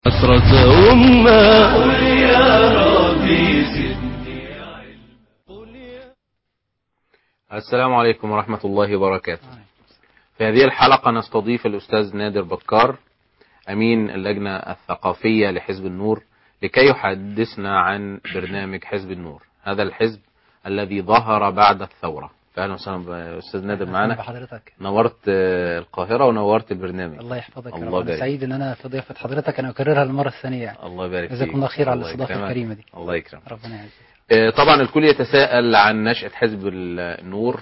حسرة أمة قل يا ربي زدني السلام عليكم ورحمة الله وبركاته في هذه الحلقة نستضيف الأستاذ نادر بكار أمين اللجنة الثقافية لحزب النور لكي يحدثنا عن برنامج حزب النور هذا الحزب الذي ظهر بعد الثورة فأهلا وسهلا بأستاذ نادر معنا بحضرتك نورت آه، القاهرة ونورت البرنامج الله يحفظك يا الله رب انا يبارك. سعيد ان انا في ضيافه حضرتك انا اكررها المره الثانيه يعني الله يبارك فيك جزاكم الله خير على الله الاستضافه يكرمك. الكريمه دي الله يكرمك ربنا يعزك آه، طبعا الكل يتساءل عن نشأة حزب النور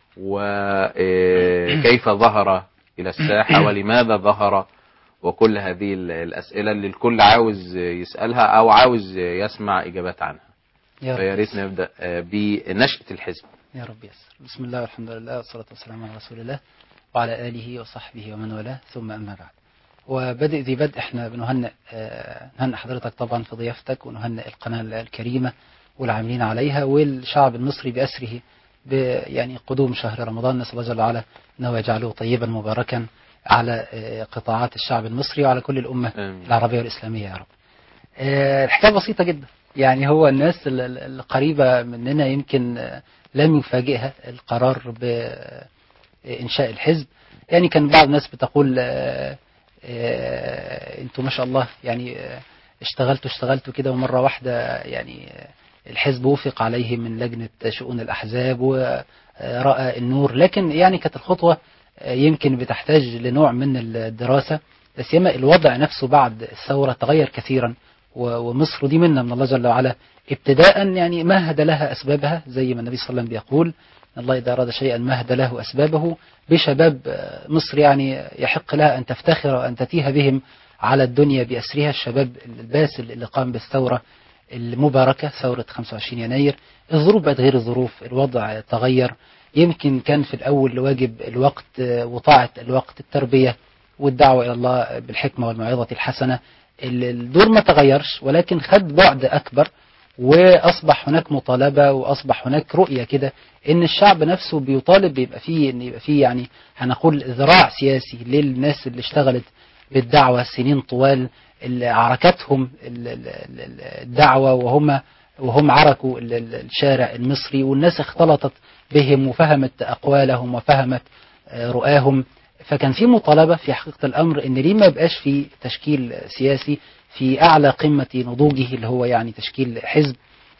وكيف ظهر إلى الساحة ولماذا ظهر وكل هذه ال- الأسئلة اللي الكل عاوز يسألها أو عاوز يسمع إجابات عنها يا فيا رب ريت نبدأ آه، بنشأة الحزب يا رب يسر بسم الله والحمد لله والصلاه والسلام على رسول الله وعلى اله وصحبه ومن والاه ثم اما بعد وبدء ذي بدء احنا بنهنئ آه، نهنئ حضرتك طبعا في ضيافتك ونهنئ القناه الكريمه والعاملين عليها والشعب المصري باسره ب يعني قدوم شهر رمضان نسال الله جل وعلا انه يجعله طيبا مباركا على آه، قطاعات الشعب المصري وعلى كل الامه آمين. العربيه والاسلاميه يا رب. آه، الحكايه بسيطه جدا يعني هو الناس ال- ال- القريبه مننا يمكن آه، لم يفاجئها القرار بانشاء الحزب يعني كان بعض الناس بتقول آه، آه، انتوا ما شاء الله يعني آه، اشتغلتوا اشتغلتوا كده ومره واحده يعني آه، الحزب وفق عليه من لجنه شؤون الاحزاب وراى النور لكن يعني كانت الخطوه آه، يمكن بتحتاج لنوع من الدراسه لا سيما الوضع نفسه بعد الثوره تغير كثيرا و- ومصر دي منا من الله جل وعلا ابتداء يعني مهد لها اسبابها زي ما النبي صلى الله عليه وسلم بيقول إن الله اذا اراد شيئا مهد له اسبابه بشباب آه، مصر يعني يحق لها ان تفتخر وان تتيه بهم على الدنيا باسرها الشباب الباسل اللي قام بالثوره المباركه ثوره 25 يناير الظروف بقت غير الظروف الوضع تغير يمكن كان في الاول واجب الوقت آه، وطاعه الوقت التربيه والدعوه الى الله بالحكمه والموعظه الحسنه ال- الدور ما تغيرش ولكن خد بعد اكبر واصبح هناك مطالبه واصبح هناك رؤيه كده ان الشعب نفسه بيطالب بيبقى فيه ان يبقى فيه يعني هنقول ذراع سياسي للناس اللي اشتغلت بالدعوه سنين طوال اللي عركتهم ال- ال- ال- الدعوه وهم وهم عركوا ال- ال- الشارع المصري والناس اختلطت بهم وفهمت اقوالهم وفهمت آه، رؤاهم فكان في مطالبه في حقيقه الامر ان ليه ما يبقاش في تشكيل سياسي في اعلى قمه نضوجه اللي هو يعني تشكيل حزب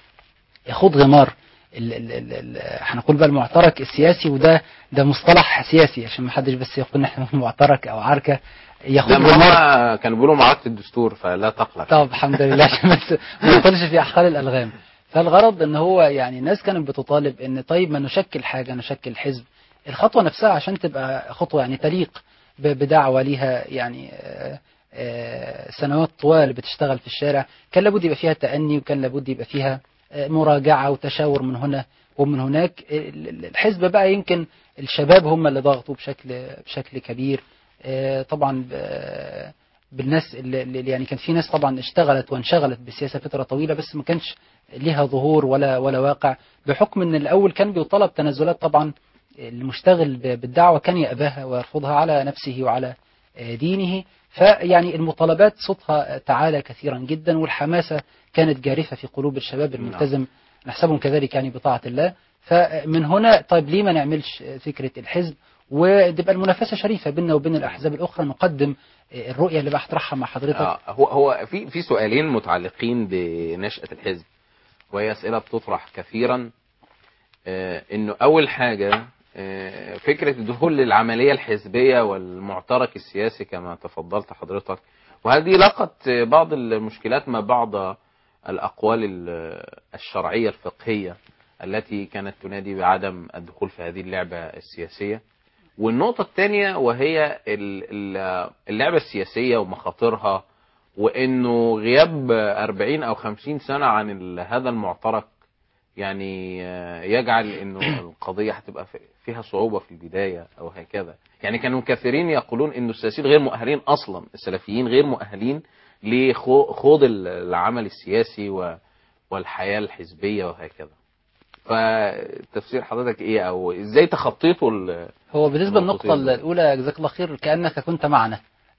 يخوض غمار ال- ال- ال- ال- هنقول بقى المعترك السياسي وده ده مصطلح سياسي عشان ما حدش بس يقول ان احنا معترك او عركه يخوض لما غمار هم كانوا بيقولوا معركة الدستور فلا تقلق طب الحمد لله عشان بس ما ندخلش في احقال الالغام فالغرض ان هو يعني الناس كانت بتطالب ان طيب ما نشكل حاجه نشكل حزب الخطوه نفسها عشان تبقى خطوه يعني تليق ب- بدعوه ليها يعني آه، آه، سنوات طوال بتشتغل في الشارع كان لابد يبقى فيها تأني وكان لابد يبقى فيها آه، مراجعه وتشاور من هنا ومن هناك ال- ال- الحزب بقى يمكن الشباب هم اللي ضغطوا بشكل بشكل كبير آه، طبعا ب- بالناس اللي اللي يعني كان في ناس طبعا اشتغلت وانشغلت بالسياسه فتره طويله بس ما كانش ليها ظهور ولا ولا واقع بحكم ان الاول كان بيطلب تنازلات طبعا المشتغل ب- بالدعوه كان يأباها ويرفضها على نفسه وعلى آه، دينه فيعني المطالبات صوتها تعالى كثيرا جدا والحماسه كانت جارفه في قلوب الشباب الملتزم نحسبهم كذلك يعني بطاعه الله فمن هنا طيب ليه ما نعملش فكره الحزب وتبقى المنافسه شريفه بيننا وبين الاحزاب الاخرى نقدم الرؤيه اللي بطرحها مع حضرتك آه، هو هو في في سؤالين متعلقين بنشأة الحزب وهي أسئلة بتطرح كثيرا آه، إنه أول حاجة آه، فكرة الدخول للعملية الحزبية والمعترك السياسي كما تفضلت حضرتك وهل دي لقت بعض المشكلات ما بعض الأقوال ال- الشرعية الفقهية التي كانت تنادي بعدم الدخول في هذه اللعبة السياسية والنقطة الثانية وهي ال- ال- اللعبة السياسية ومخاطرها وانه غياب 40 او 50 سنة عن ال- هذا المعترك يعني آه، يجعل انه القضية هتبقى في- فيها صعوبة في البداية او هكذا يعني كانوا كثيرين يقولون انه السياسيين غير مؤهلين اصلا السلفيين غير مؤهلين لخوض ال- العمل السياسي و- والحياة الحزبية وهكذا فتفسير حضرتك ايه او ازاي تخطيتوا ال- هو بالنسبة النقطتين للنقطة دول. الأولى جزاك الله خير كأنك كنت معنا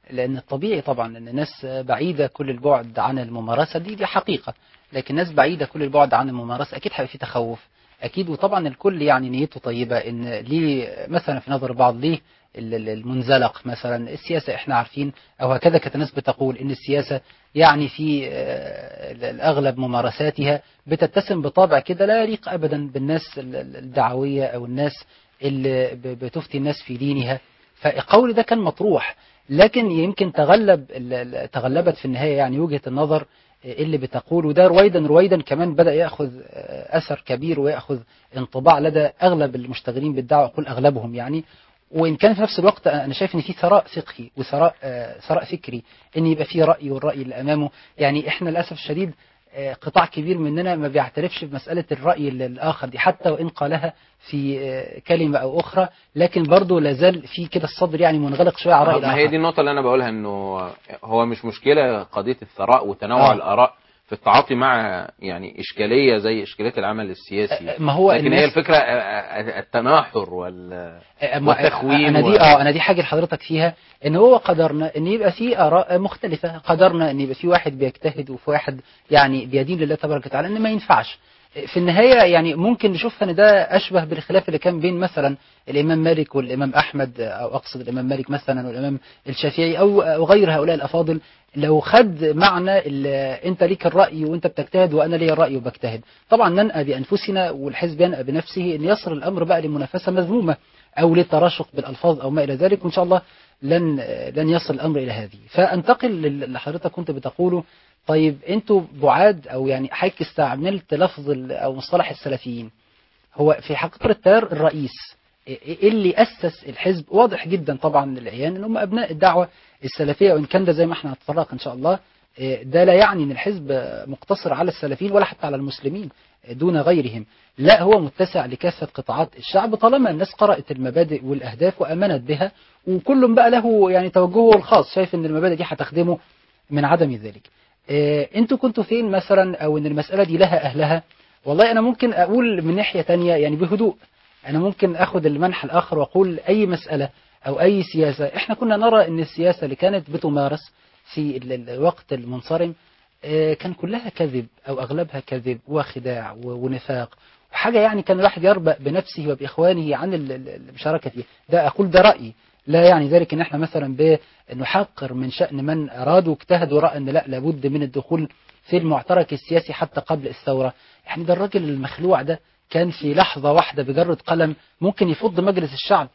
لأن الطبيعي طبعا أن الناس بعيدة كل البعد عن الممارسة دي دي حقيقة لكن ناس بعيدة كل البعد عن الممارسة أكيد هيبقى في تخوف أكيد وطبعا الكل يعني نيته طيبة إن ليه مثلا في نظر البعض ليه ال- ال- المنزلق مثلا السياسة احنا عارفين أو هكذا كانت الناس بتقول إن السياسة يعني في آه، ال- الأغلب ممارساتها بتتسم بطابع كده لا يليق أبدا بالناس ال- ال- الدعوية أو الناس اللي ب- بتفتي الناس في دينها فالقول ده كان مطروح لكن يمكن تغلب ال- ال- تغلبت في النهاية يعني وجهة النظر اللي بتقول وده رويدا رويدا كمان بدأ يأخذ آه، أثر كبير ويأخذ انطباع لدى أغلب المشتغلين بالدعوة أقول أغلبهم يعني وإن كان في نفس الوقت أنا شايف إن في ثراء فقهي وثراء آه، ثراء فكري إن يبقى في رأي والرأي اللي أمامه يعني إحنا للأسف الشديد آه، قطاع كبير مننا ما بيعترفش بمسألة الرأي ال- الآخر دي حتى وإن قالها في آه، كلمة أو أخرى لكن برضه لازال في كده الصدر يعني منغلق شوية على الرأي ما هي الآخر دي النقطة اللي أنا بقولها إنه هو مش مشكلة قضية الثراء وتنوع آه. الآراء في التعاطي مع يعني إشكالية زي إشكالية العمل السياسي ما هو لكن الناس- هي الفكرة آه، آه، التناحر وال أما- والتخوين انا دي و- اه انا دي حاجه لحضرتك فيها ان هو قدرنا ان يبقى في اراء مختلفه قدرنا ان يبقى في واحد بيجتهد وفي واحد يعني بيدين لله تبارك وتعالى ان ما ينفعش في النهايه يعني ممكن نشوفها ان ده اشبه بالخلاف اللي كان بين مثلا الامام مالك والامام احمد او اقصد الامام مالك مثلا والامام الشافعي او أو غير هؤلاء الافاضل لو خد معنى ال- انت ليك الراي وانت بتجتهد وانا لي الراي وبجتهد طبعا ننأى بانفسنا والحزب ينأى بنفسه ان يصل الامر بقى لمنافسه مذمومه او للتراشق بالالفاظ او ما الى ذلك وان شاء الله لن لن يصل الامر الى هذه فانتقل لل- لحضرتك كنت بتقوله طيب انتوا بعاد او يعني حضرتك استعملت لفظ ال- او مصطلح السلفيين هو في حقيقه التيار الرئيس إيه اللي اسس الحزب واضح جدا طبعا للعيان ان هم ابناء الدعوه السلفيه وان كان ده زي ما احنا هنتطرق ان شاء الله إيه ده لا يعني ان الحزب مقتصر على السلفيين ولا حتى على المسلمين دون غيرهم لا هو متسع لكافه قطاعات الشعب طالما الناس قرات المبادئ والاهداف وامنت بها وكل بقى له يعني توجهه الخاص شايف ان المبادئ دي هتخدمه من عدم ذلك إيه انتوا كنتوا فين مثلا او ان المساله دي لها اهلها والله انا ممكن اقول من ناحيه تانية يعني بهدوء انا ممكن اخذ المنحى الاخر واقول اي مساله او اي سياسه احنا كنا نرى ان السياسه اللي كانت بتمارس في ال- ال- الوقت المنصرم آه، كان كلها كذب او اغلبها كذب وخداع و- ونفاق وحاجه يعني كان الواحد يربأ بنفسه وباخوانه عن ال- ال- المشاركه فيها ده اقول ده رايي لا يعني ذلك ان احنا مثلا بنحقر من شان من ارادوا واجتهدوا راى ان لا لابد من الدخول في المعترك السياسي حتى قبل الثوره يعني ده الراجل المخلوع ده كان في لحظه واحده بجره قلم ممكن يفض مجلس الشعب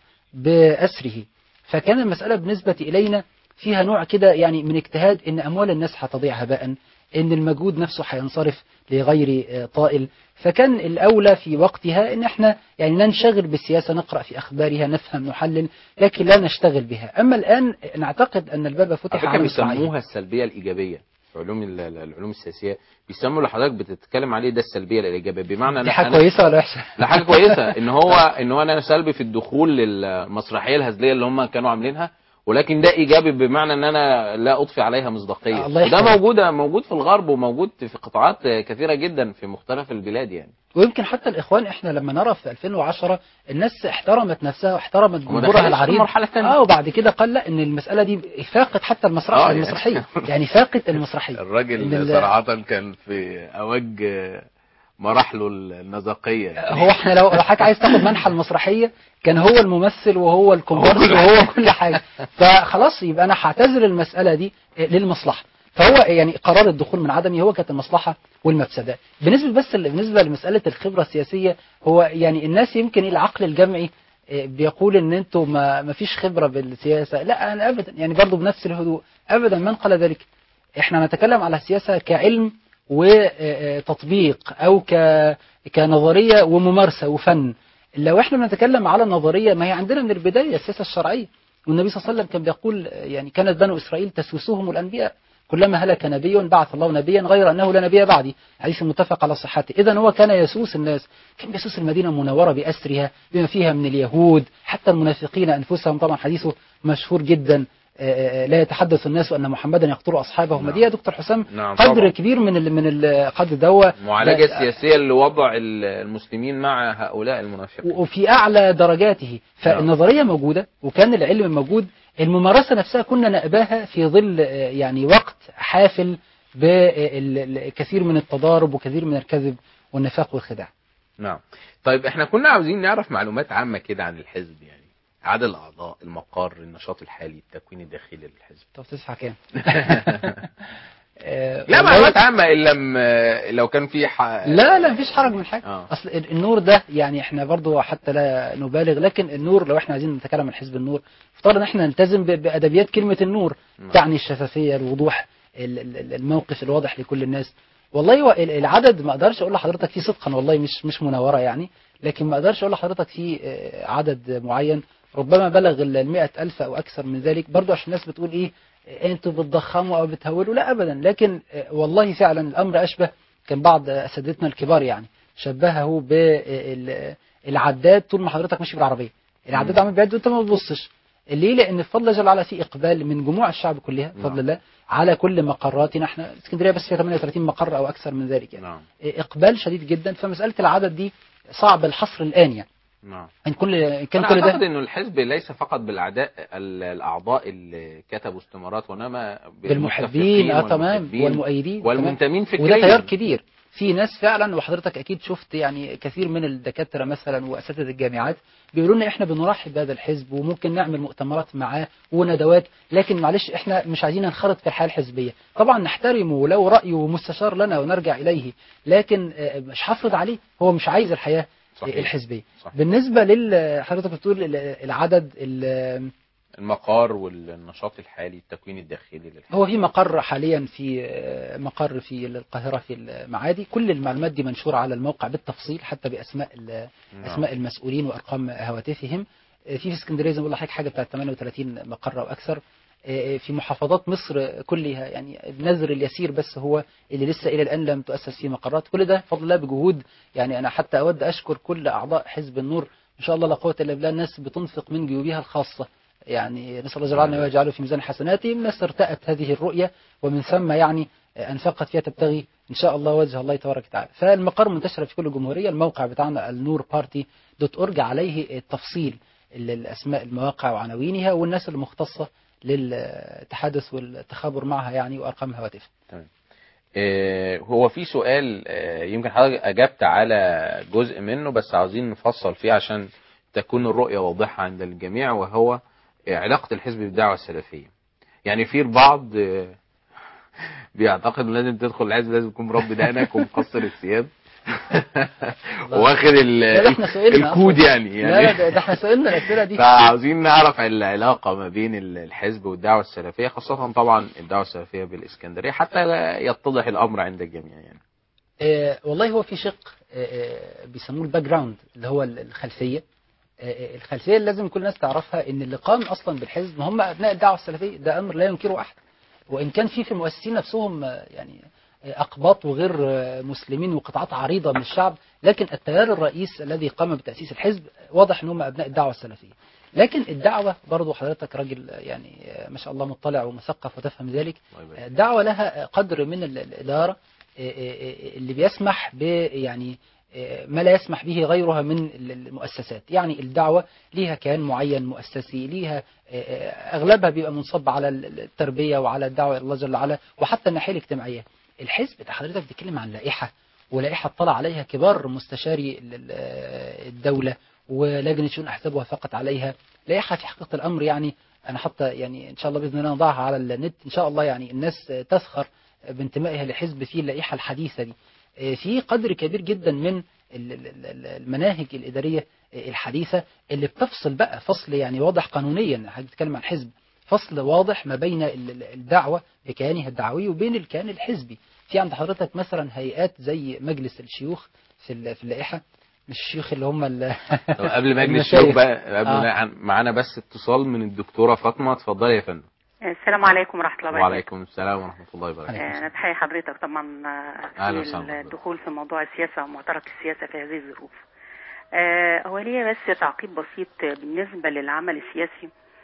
باسره فكان المساله بالنسبه الينا فيها نوع كده يعني من اجتهاد ان اموال الناس هتضيع هباء ان المجهود نفسه هينصرف لغير آه، طائل فكان الاولى في وقتها ان احنا يعني ننشغل بالسياسه نقرا في اخبارها نفهم نحلل لكن لا نشتغل بها اما الان نعتقد ان الباب على فتح فكرة على مصراعيه بيسموها السلبية الإيجابية في علوم ال- ال- العلوم السياسية بيسموا اللي حضرتك بتتكلم عليه ده السلبية الإيجابية بمعنى دي أنا- حاجه أنا كويسه ولا وحشه؟ لا حاجه كويسه ان هو ان هو انا سلبي في الدخول للمسرحيه الهزليه اللي هم كانوا عاملينها ولكن ده ايجابي بمعنى ان انا لا اضفي عليها مصداقيه الله وده يحفظك. موجوده موجود في الغرب وموجود في قطاعات كثيره جدا في مختلف البلاد يعني ويمكن حتى الاخوان احنا لما نرى في 2010 الناس احترمت نفسها واحترمت وما جمهورها دخلتش في العريض المرحلة الثانية. اه وبعد كده قال لا ان المساله دي فاقت حتى المسرح آه، يعني. المسرحيه يعني فاقت المسرحيه إن الراجل ال- صراحه كان في اوج مراحله النزقيه يعني. هو احنا لو لو حضرتك عايز تاخد منحى المسرحيه كان هو الممثل وهو الكومبارس وهو كل حاجه فخلاص يبقى انا هعتذر المساله دي للمصلحه فهو يعني قرار الدخول من عدمه هو كانت المصلحه والمفسده بالنسبه بس بالنسبه لمساله الخبره السياسيه هو يعني الناس يمكن العقل الجمعي آه، بيقول ان انتوا ما ما فيش خبره بالسياسه لا انا ابدا يعني برضه بنفس الهدوء ابدا من قال ذلك احنا نتكلم على السياسه كعلم وتطبيق او ك كنظريه وممارسه وفن لو احنا بنتكلم على النظريه ما هي عندنا من البدايه السياسه الشرعيه والنبي صلى الله عليه وسلم كان بيقول يعني كانت بنو اسرائيل تسوسهم الانبياء كلما هلك نبي بعث الله نبيا غير انه لا نبي بعدي حديث متفق على صحته اذا هو كان يسوس الناس كان يسوس المدينه المنوره باسرها بما فيها من اليهود حتى المنافقين انفسهم طبعا حديثه مشهور جدا آه، لا يتحدث الناس أن محمدا يقتل أصحابه نعم. ما دي يا دكتور حسام نعم قدر طبعا. كبير من ال من ال قدر دوا المعالجة ده- السياسية لوضع ال- المسلمين مع هؤلاء المنافقين وفي اعلى درجاته فالنظريه موجوده وكان العلم موجود الممارسه نفسها كنا نأباها في ظل آه، يعني وقت حافل بالكثير من التضارب وكثير من الكذب والنفاق والخداع نعم طيب احنا كنا عاوزين نعرف معلومات عامة كده عن الحزب يعني عدد الأعضاء المقر النشاط الحالي التكوين الداخلي للحزب طب تدفع كام؟ آه، لا والله- معلومات عامة إلا م- لو كان في ح... لا لا مفيش حرج من حاجه آه. اصل ال- النور ده يعني احنا برضو حتى لا نبالغ لكن النور لو احنا عايزين نتكلم عن حزب النور افترض ان احنا نلتزم ب- بادبيات كلمه النور نعم. تعني الشفافيه الوضوح ال- ال- الموقف الواضح لكل الناس والله هو ال- العدد ما اقدرش اقول لحضرتك فيه صدقا والله مش مش مناوره يعني لكن ما اقدرش اقول لحضرتك فيه آه، عدد معين ربما بلغ ال 100 ألف أو أكثر من ذلك برضو عشان الناس بتقول إيه آه، أنتوا بتضخموا أو بتهولوا لا أبدا لكن آه، والله فعلا الأمر أشبه كان بعض أساتذتنا الكبار يعني شبهه بالعداد طول ما حضرتك ماشي بالعربية العداد عمال بيعد وأنت ما بتبصش ليه؟ لأن بفضل الله جل وعلا في إقبال من جموع الشعب كلها بفضل نعم. الله على كل مقراتنا احنا اسكندرية بس فيها 38 مقر أو أكثر من ذلك يعني نعم إقبال شديد جدا فمسألة العدد دي صعب الحصر الآن يعني نعم إن كل إن كان أنا كل أعتقد ده إنه الحزب ليس فقط بالأعداء ال- الأعضاء اللي كتبوا استمارات وإنما بالمحبين اه تمام والمحبين والمؤيدين والمنتمين تمام. فكريا وده تيار كبير في ناس فعلا وحضرتك اكيد شفت يعني كثير من الدكاتره مثلا واساتذه الجامعات بيقولوا لنا احنا بنرحب بهذا الحزب وممكن نعمل مؤتمرات معاه وندوات لكن معلش احنا مش عايزين ننخرط في الحياه الحزبيه طبعا نحترمه ولو رايه مستشار لنا ونرجع اليه لكن آه، مش هفرض عليه هو مش عايز الحياه صحيح. الحزبيه صحيح. بالنسبه لل حضرتك بتقول ال- العدد ال- المقار والنشاط الحالي التكوين الداخلي للحزب هو في مقر حاليا في آه، مقر في القاهرة في المعادي كل المعلومات دي منشورة على الموقع بالتفصيل حتى بأسماء ال- نعم. أسماء المسؤولين وأرقام هواتفهم آه، في في اسكندرية زي ما بقول لحضرتك حاجة بتاعت 38 مقر أو أكثر آه، في محافظات مصر كلها يعني النذر اليسير بس هو اللي لسه إلى الآن لم تؤسس فيه مقرات كل ده بفضل الله بجهود يعني أنا حتى أود أشكر كل أعضاء حزب النور إن شاء الله لا قوة إلا بالله الناس بتنفق من جيوبها الخاصة يعني نسأل الله جل وعلا أن يجعله في ميزان حسناتهم الناس ارتأت هذه الرؤية ومن ثم يعني أنفقت فيها تبتغي إن شاء الله وجه الله تبارك وتعالى فالمقر منتشرة في كل الجمهورية الموقع بتاعنا النور بارتي دوت أورج عليه التفصيل ال- الأسماء المواقع وعناوينها والناس المختصة للتحدث والتخابر معها يعني وأرقام هواتفها تمام آه، هو في سؤال آه، يمكن حضرتك أجبت على جزء منه بس عاوزين نفصل فيه عشان تكون الرؤية واضحة عند الجميع وهو آه، علاقة الحزب بالدعوة السلفية يعني في البعض آه، بيعتقد إن لازم تدخل الحزب لازم تكون مربي دقنك ومقصر الثياب واخد ال- لا، ده احنا سئلنا الكود أصلاً. يعني لا لا يعني ده, ده احنا سئلنا الأسئلة دي فعاوزين نعرف العلاقة ما بين ال- الحزب والدعوة السلفية خاصة طبعا الدعوة السلفية بالإسكندرية حتى لا يتضح الأمر عند الجميع يعني آه، والله هو في شق آه، آه، بيسموه الباك جراوند اللي هو ال- الخلفيه آه، آه، الخلفيه اللي لازم كل الناس تعرفها ان اللي قام اصلا بالحزب هم ابناء الدعوه السلفيه ده امر لا ينكره احد وان كان في في المؤسسين نفسهم آه، يعني آه، اقباط وغير آه، مسلمين وقطاعات عريضه من الشعب لكن التيار الرئيس الذي قام بتاسيس الحزب واضح ان هم ابناء الدعوه السلفيه لكن الدعوه برضو حضرتك راجل آه، يعني آه، ما شاء الله مطلع ومثقف وتفهم ذلك الله يبارك فيك. الدعوة لها قدر من ال- الإدارة آه، آه، اللي بيسمح ب يعني آه، ما لا يسمح به غيرها من ال- المؤسسات يعني الدعوة ليها كيان معين مؤسسي ليها آه، آه، أغلبها بيبقى منصب على ال- التربية وعلى الدعوة إلى الله جل وعلا وحتى الناحية الاجتماعية الحزب ده حضرتك بتتكلم عن لائحة ولائحة طلع عليها كبار مستشاري ال- ال- آه، الدولة ولجنة شؤون أحزاب وافقت عليها لائحة في حقيقة الأمر يعني أنا حتى يعني إن شاء الله بإذن الله نضعها على النت إن شاء الله يعني الناس تسخر بانتمائها لحزب في اللائحة الحديثة دي في قدر كبير جدا من ال- ال- ال- المناهج الإدارية الحديثة اللي بتفصل بقى فصل يعني واضح قانونيا حضرتك بتتكلم عن حزب فصل واضح ما بين ال- ال- الدعوة بكيانها الدعوي وبين الكيان الحزبي في عند حضرتك مثلا هيئات زي مجلس الشيوخ في ال- في اللائحة مش الشيوخ اللي هم ال- طب قبل ما اجلس المشايخ. شوف بقى قبل آه. ما معانا بس اتصال من الدكتورة فاطمة اتفضلي يا فندم السلام عليكم ورحمة الله وبركاته وعليكم السلام ورحمة الله وبركاته عليكم آه، أنا تحيي حضرتك طبعا آه، أهلا في وسهلا. الدخول في موضوع السياسة ومعترك السياسة في هذه الظروف آه، هو ليا بس تعقيب بسيط بالنسبة للعمل السياسي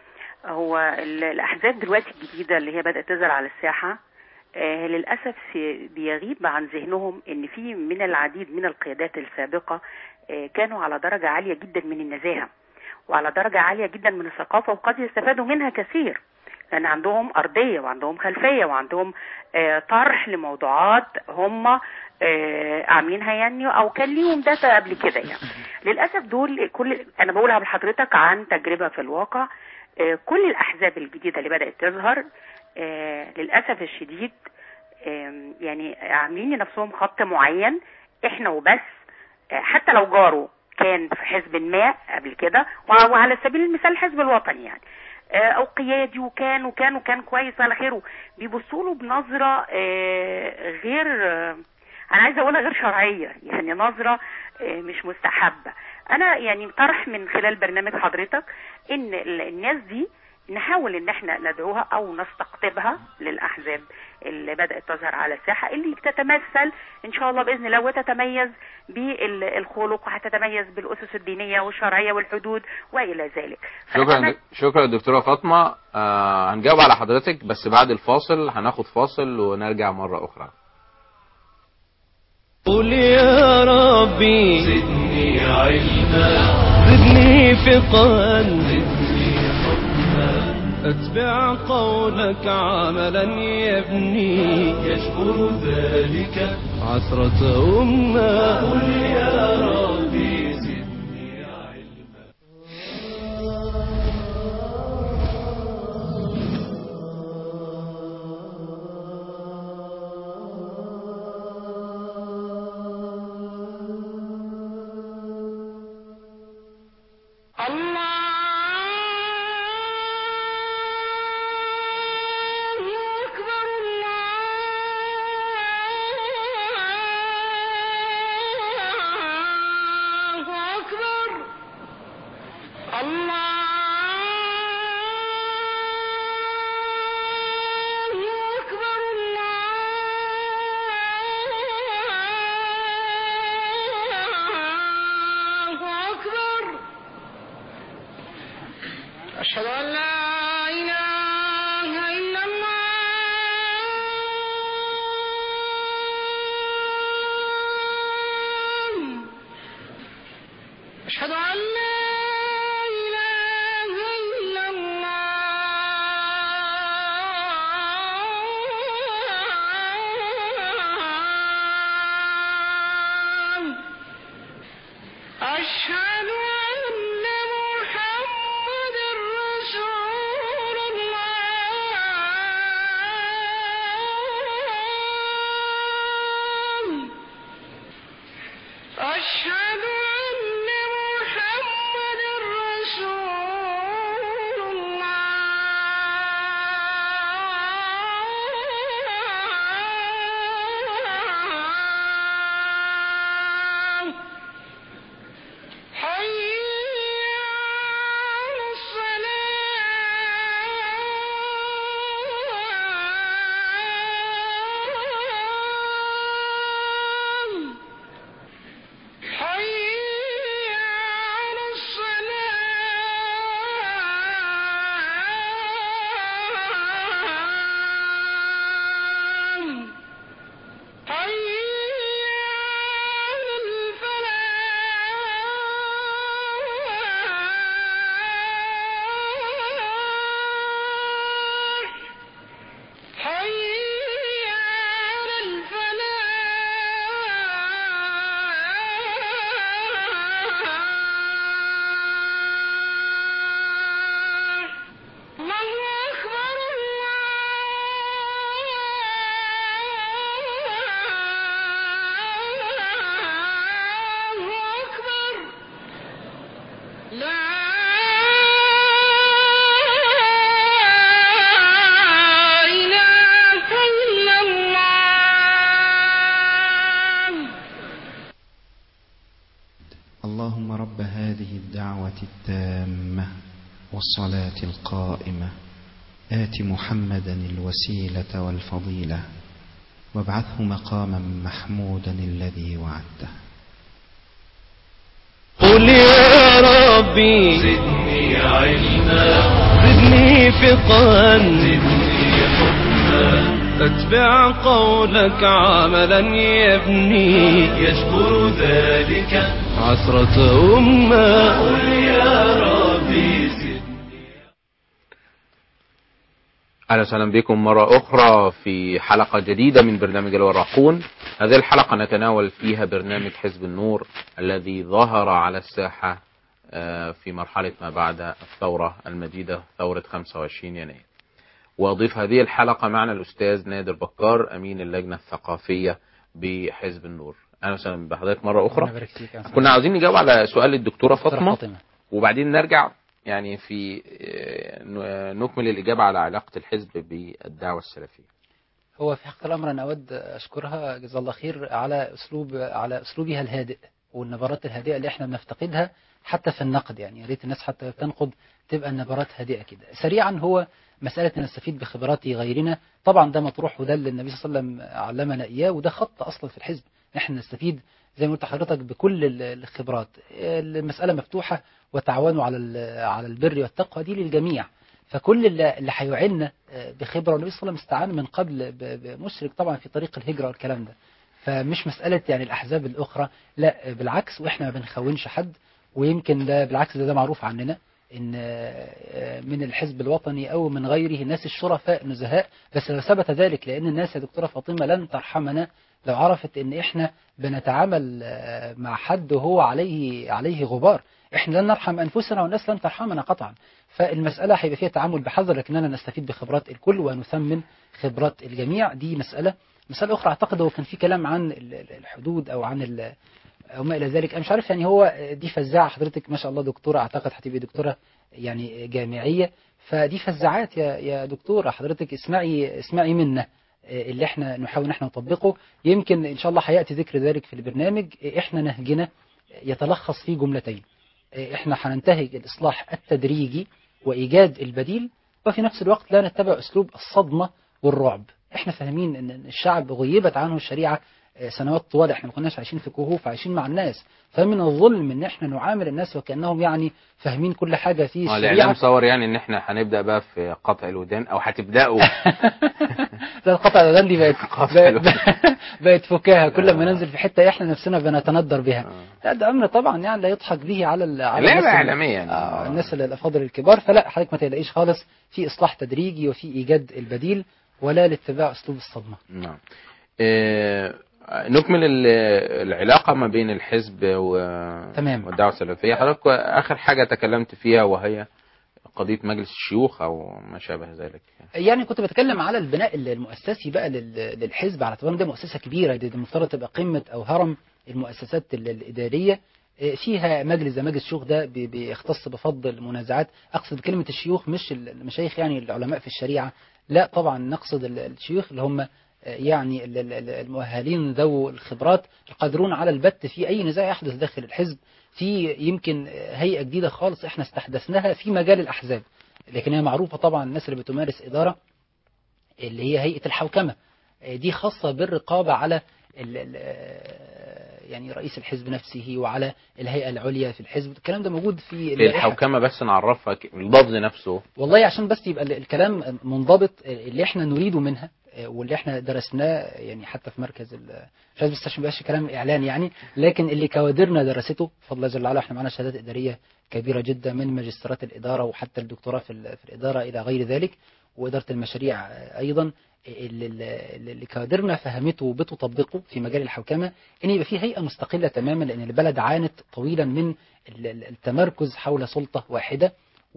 هو ال- الأحزاب دلوقتي الجديدة اللي هي بدأت تظهر على الساحة آه، للأسف في- بيغيب عن ذهنهم إن في من العديد من القيادات السابقة آه، كانوا على درجة عالية جدا من النزاهة وعلى درجة عالية جدا من الثقافة وقد يستفادوا منها كثير لأن عندهم أرضية وعندهم خلفية وعندهم آه، طرح لموضوعات هم آه، عاملينها يعني أو كان ليهم داتا قبل كده يعني للأسف دول كل أنا بقولها لحضرتك عن تجربة في الواقع آه، كل الأحزاب الجديدة اللي بدأت تظهر آه، للأسف الشديد آم، يعني عاملين لنفسهم خط معين احنا وبس آه، حتى لو جاره كان في حزب ما قبل كده وع- وعلى سبيل المثال الحزب الوطني يعني آه، او قيادي وكان وكان وكان كويس على خيره بيبصوا له بنظره آه، غير آه، انا عايزه اقولها غير شرعيه يعني نظره آه، مش مستحبه انا يعني طرح من خلال برنامج حضرتك ان ال- الناس دي نحاول ان احنا ندعوها او نستقطبها للاحزاب اللي بدات تظهر على الساحه اللي تتمثل ان شاء الله باذن الله وتتميز بالخلق وهتتميز بالاسس الدينيه والشرعيه والحدود والى ذلك شكرا فأتمنى- شكرا دكتوره فاطمه آه هنجاوب على حضرتك بس بعد الفاصل هناخد فاصل ونرجع مره اخرى قل يا ربي زدني علما زدني فقها زدني حكما أتبع قولك عملا يبني يشكر ذلك عثرة أمة قل يا ربي زدني علما أشهد أن لا إله إلا الله أشهد أن لا إله إلا الله أشهد أن محمد رسول الله أشهد أن محمد رسول الله حي على الصلاة حي على الصلاة حي على الفلاح حي على الفلاح الله أكبر الله أكبر لا إله إلا الله اللهم رب هذه الدعوة التامة والصلاة القائمة آت محمدا الوسيلة والفضيلة وابعثه مقاما محمودا الذي وعدته قل يا ربي زدني علما زدني زدني فقها زدني حكما أتبع قولك عملا يبني يجبر ذلك عسرة أمة قل يا ربي زدني اهلا وسهلا بكم مرة اخرى في حلقة جديدة من برنامج الوراقون هذه الحلقة نتناول فيها برنامج حزب النور الذي ظهر على الساحة آه، في مرحلة ما بعد الثورة المجيدة ثورة 25 يناير واضيف هذه الحلقة معنا الاستاذ نادر بكار امين اللجنة الثقافية بحزب النور اهلا وسهلا بحضرتك مرة ربنا اخرى يبارك فيك يا أستاذ. كنا عاوزين نجاوب على سؤال الدكتورة دكتورة فاطمة فاطمة وبعدين نرجع يعني في آه، ن- نكمل الإجابة على علاقة الحزب بالدعوة السلفية هو في حق الأمر أنا أود أشكرها جزا الله خير على أسلوب على أسلوبها الهادئ والنبرات الهادئة اللي احنا بنفتقدها حتى في النقد يعني يا ريت الناس حتى تنقد تبقى النبرات هادئة كده سريعا هو مسألة أن نستفيد بخبرات غيرنا طبعا ده مطروح وده اللي النبي صلى الله عليه وسلم علمنا إياه وده خط أصلا في الحزب احنا نستفيد زي ما قلت لحضرتك بكل ال- الخبرات المسألة مفتوحة وتعاونوا على ال- على البر والتقوى دي للجميع فكل اللي اللي هيعيننا آه، بخبره والنبي صلى الله عليه وسلم استعان من قبل ب- بمشرك طبعا في طريق الهجره والكلام ده فمش مساله يعني الاحزاب الاخرى لا آه، بالعكس واحنا ما بنخونش حد ويمكن ده بالعكس ده, ده معروف عننا ان آه، آه، من الحزب الوطني او من غيره الناس الشرفاء نزهاء بس لو ثبت ذلك لان الناس يا دكتوره فاطمه لن ترحمنا لو عرفت ان احنا بنتعامل آه، مع حد وهو عليه عليه غبار احنا لن نرحم انفسنا والناس لن ترحمنا قطعا فالمسألة هيبقى فيها تعامل بحذر لكننا نستفيد بخبرات الكل ونثمن خبرات الجميع دي مسألة مسألة أخرى أعتقد هو كان في كلام عن ال- ال- الحدود أو عن ال- أو ما إلى ذلك أنا مش عارف يعني هو دي فزاعة حضرتك ما شاء الله دكتورة أعتقد هتبقي دكتورة يعني جامعية فدي فزاعات يا يا دكتورة حضرتك اسمعي اسمعي منا اللي احنا نحاول ان احنا نطبقه يمكن ان شاء الله هياتي ذكر ذلك في البرنامج احنا نهجنا يتلخص في جملتين احنا هننتهج الاصلاح التدريجي وايجاد البديل وفي نفس الوقت لا نتبع اسلوب الصدمه والرعب احنا فاهمين ان الشعب غيبت عنه الشريعه آه، سنوات طوال احنا ما كناش عايشين في كهوف عايشين مع الناس فمن الظلم ان احنا نعامل الناس وكانهم يعني فاهمين كل حاجه في آه، الاعلام الشريعه صور يعني ان احنا هنبدا بقى في قطع الودان او هتبداوا لا القطع الأذان دي بقت قطع بقت, الأذان. بقت فكاهة كل ما آه. ننزل في حتة احنا نفسنا بنتندر بها آه. لا ده أمر طبعا يعني لا يضحك به على ال- على لعبة الناس ال- إعلامية يعني. آه الناس ال- الأفاضل الكبار فلا حضرتك ما تقلقيش خالص في إصلاح تدريجي وفي إيجاد البديل ولا لاتباع أسلوب الصدمة نعم آه، نكمل ال- العلاقة ما بين الحزب و... تمام. والدعوة السلفية حضرتك آخر حاجة تكلمت فيها وهي قضية مجلس الشيوخ أو ما شابه ذلك يعني كنت بتكلم على البناء المؤسسي بقى لل- للحزب على اعتبار إن ده مؤسسة كبيرة دي دي المفترض تبقى قمة أو هرم المؤسسات ال- الإدارية آه، فيها مجلس زي مجلس الشيوخ ده بي- بيختص بفض المنازعات أقصد كلمة الشيوخ مش ال- المشايخ يعني العلماء في الشريعة لا طبعا نقصد ال- الشيوخ اللي هم آه، يعني ال- ال- ال- المؤهلين ذو الخبرات القادرون على البت في أي نزاع يحدث داخل الحزب في يمكن هيئة جديدة خالص احنا استحدثناها في مجال الأحزاب لكن هي معروفة طبعا الناس اللي بتمارس إدارة اللي هي هيئة الحوكمة دي خاصة بالرقابة على ال ال يعني رئيس الحزب نفسه وعلى الهيئة العليا في الحزب الكلام ده موجود في اللائحة. الحوكمة بس نعرفها ك- اللفظ نفسه والله عشان بس يبقى ال- الكلام منضبط اللي احنا نريده منها واللي احنا درسناه يعني حتى في مركز ال- مش عايز بس عشان ميبقاش كلام اعلان يعني لكن اللي كوادرنا درسته بفضل الله جل وعلا احنا معانا شهادات اداريه كبيره جدا من ماجستيرات الاداره وحتى الدكتوراه في ال- في الاداره الى غير ذلك واداره المشاريع ايضا اللي, اللي اللي كوادرنا فهمته وبتطبقه في مجال الحوكمه ان يبقى في هيئه مستقله تماما لان البلد عانت طويلا من ال- ال- التمركز حول سلطه واحده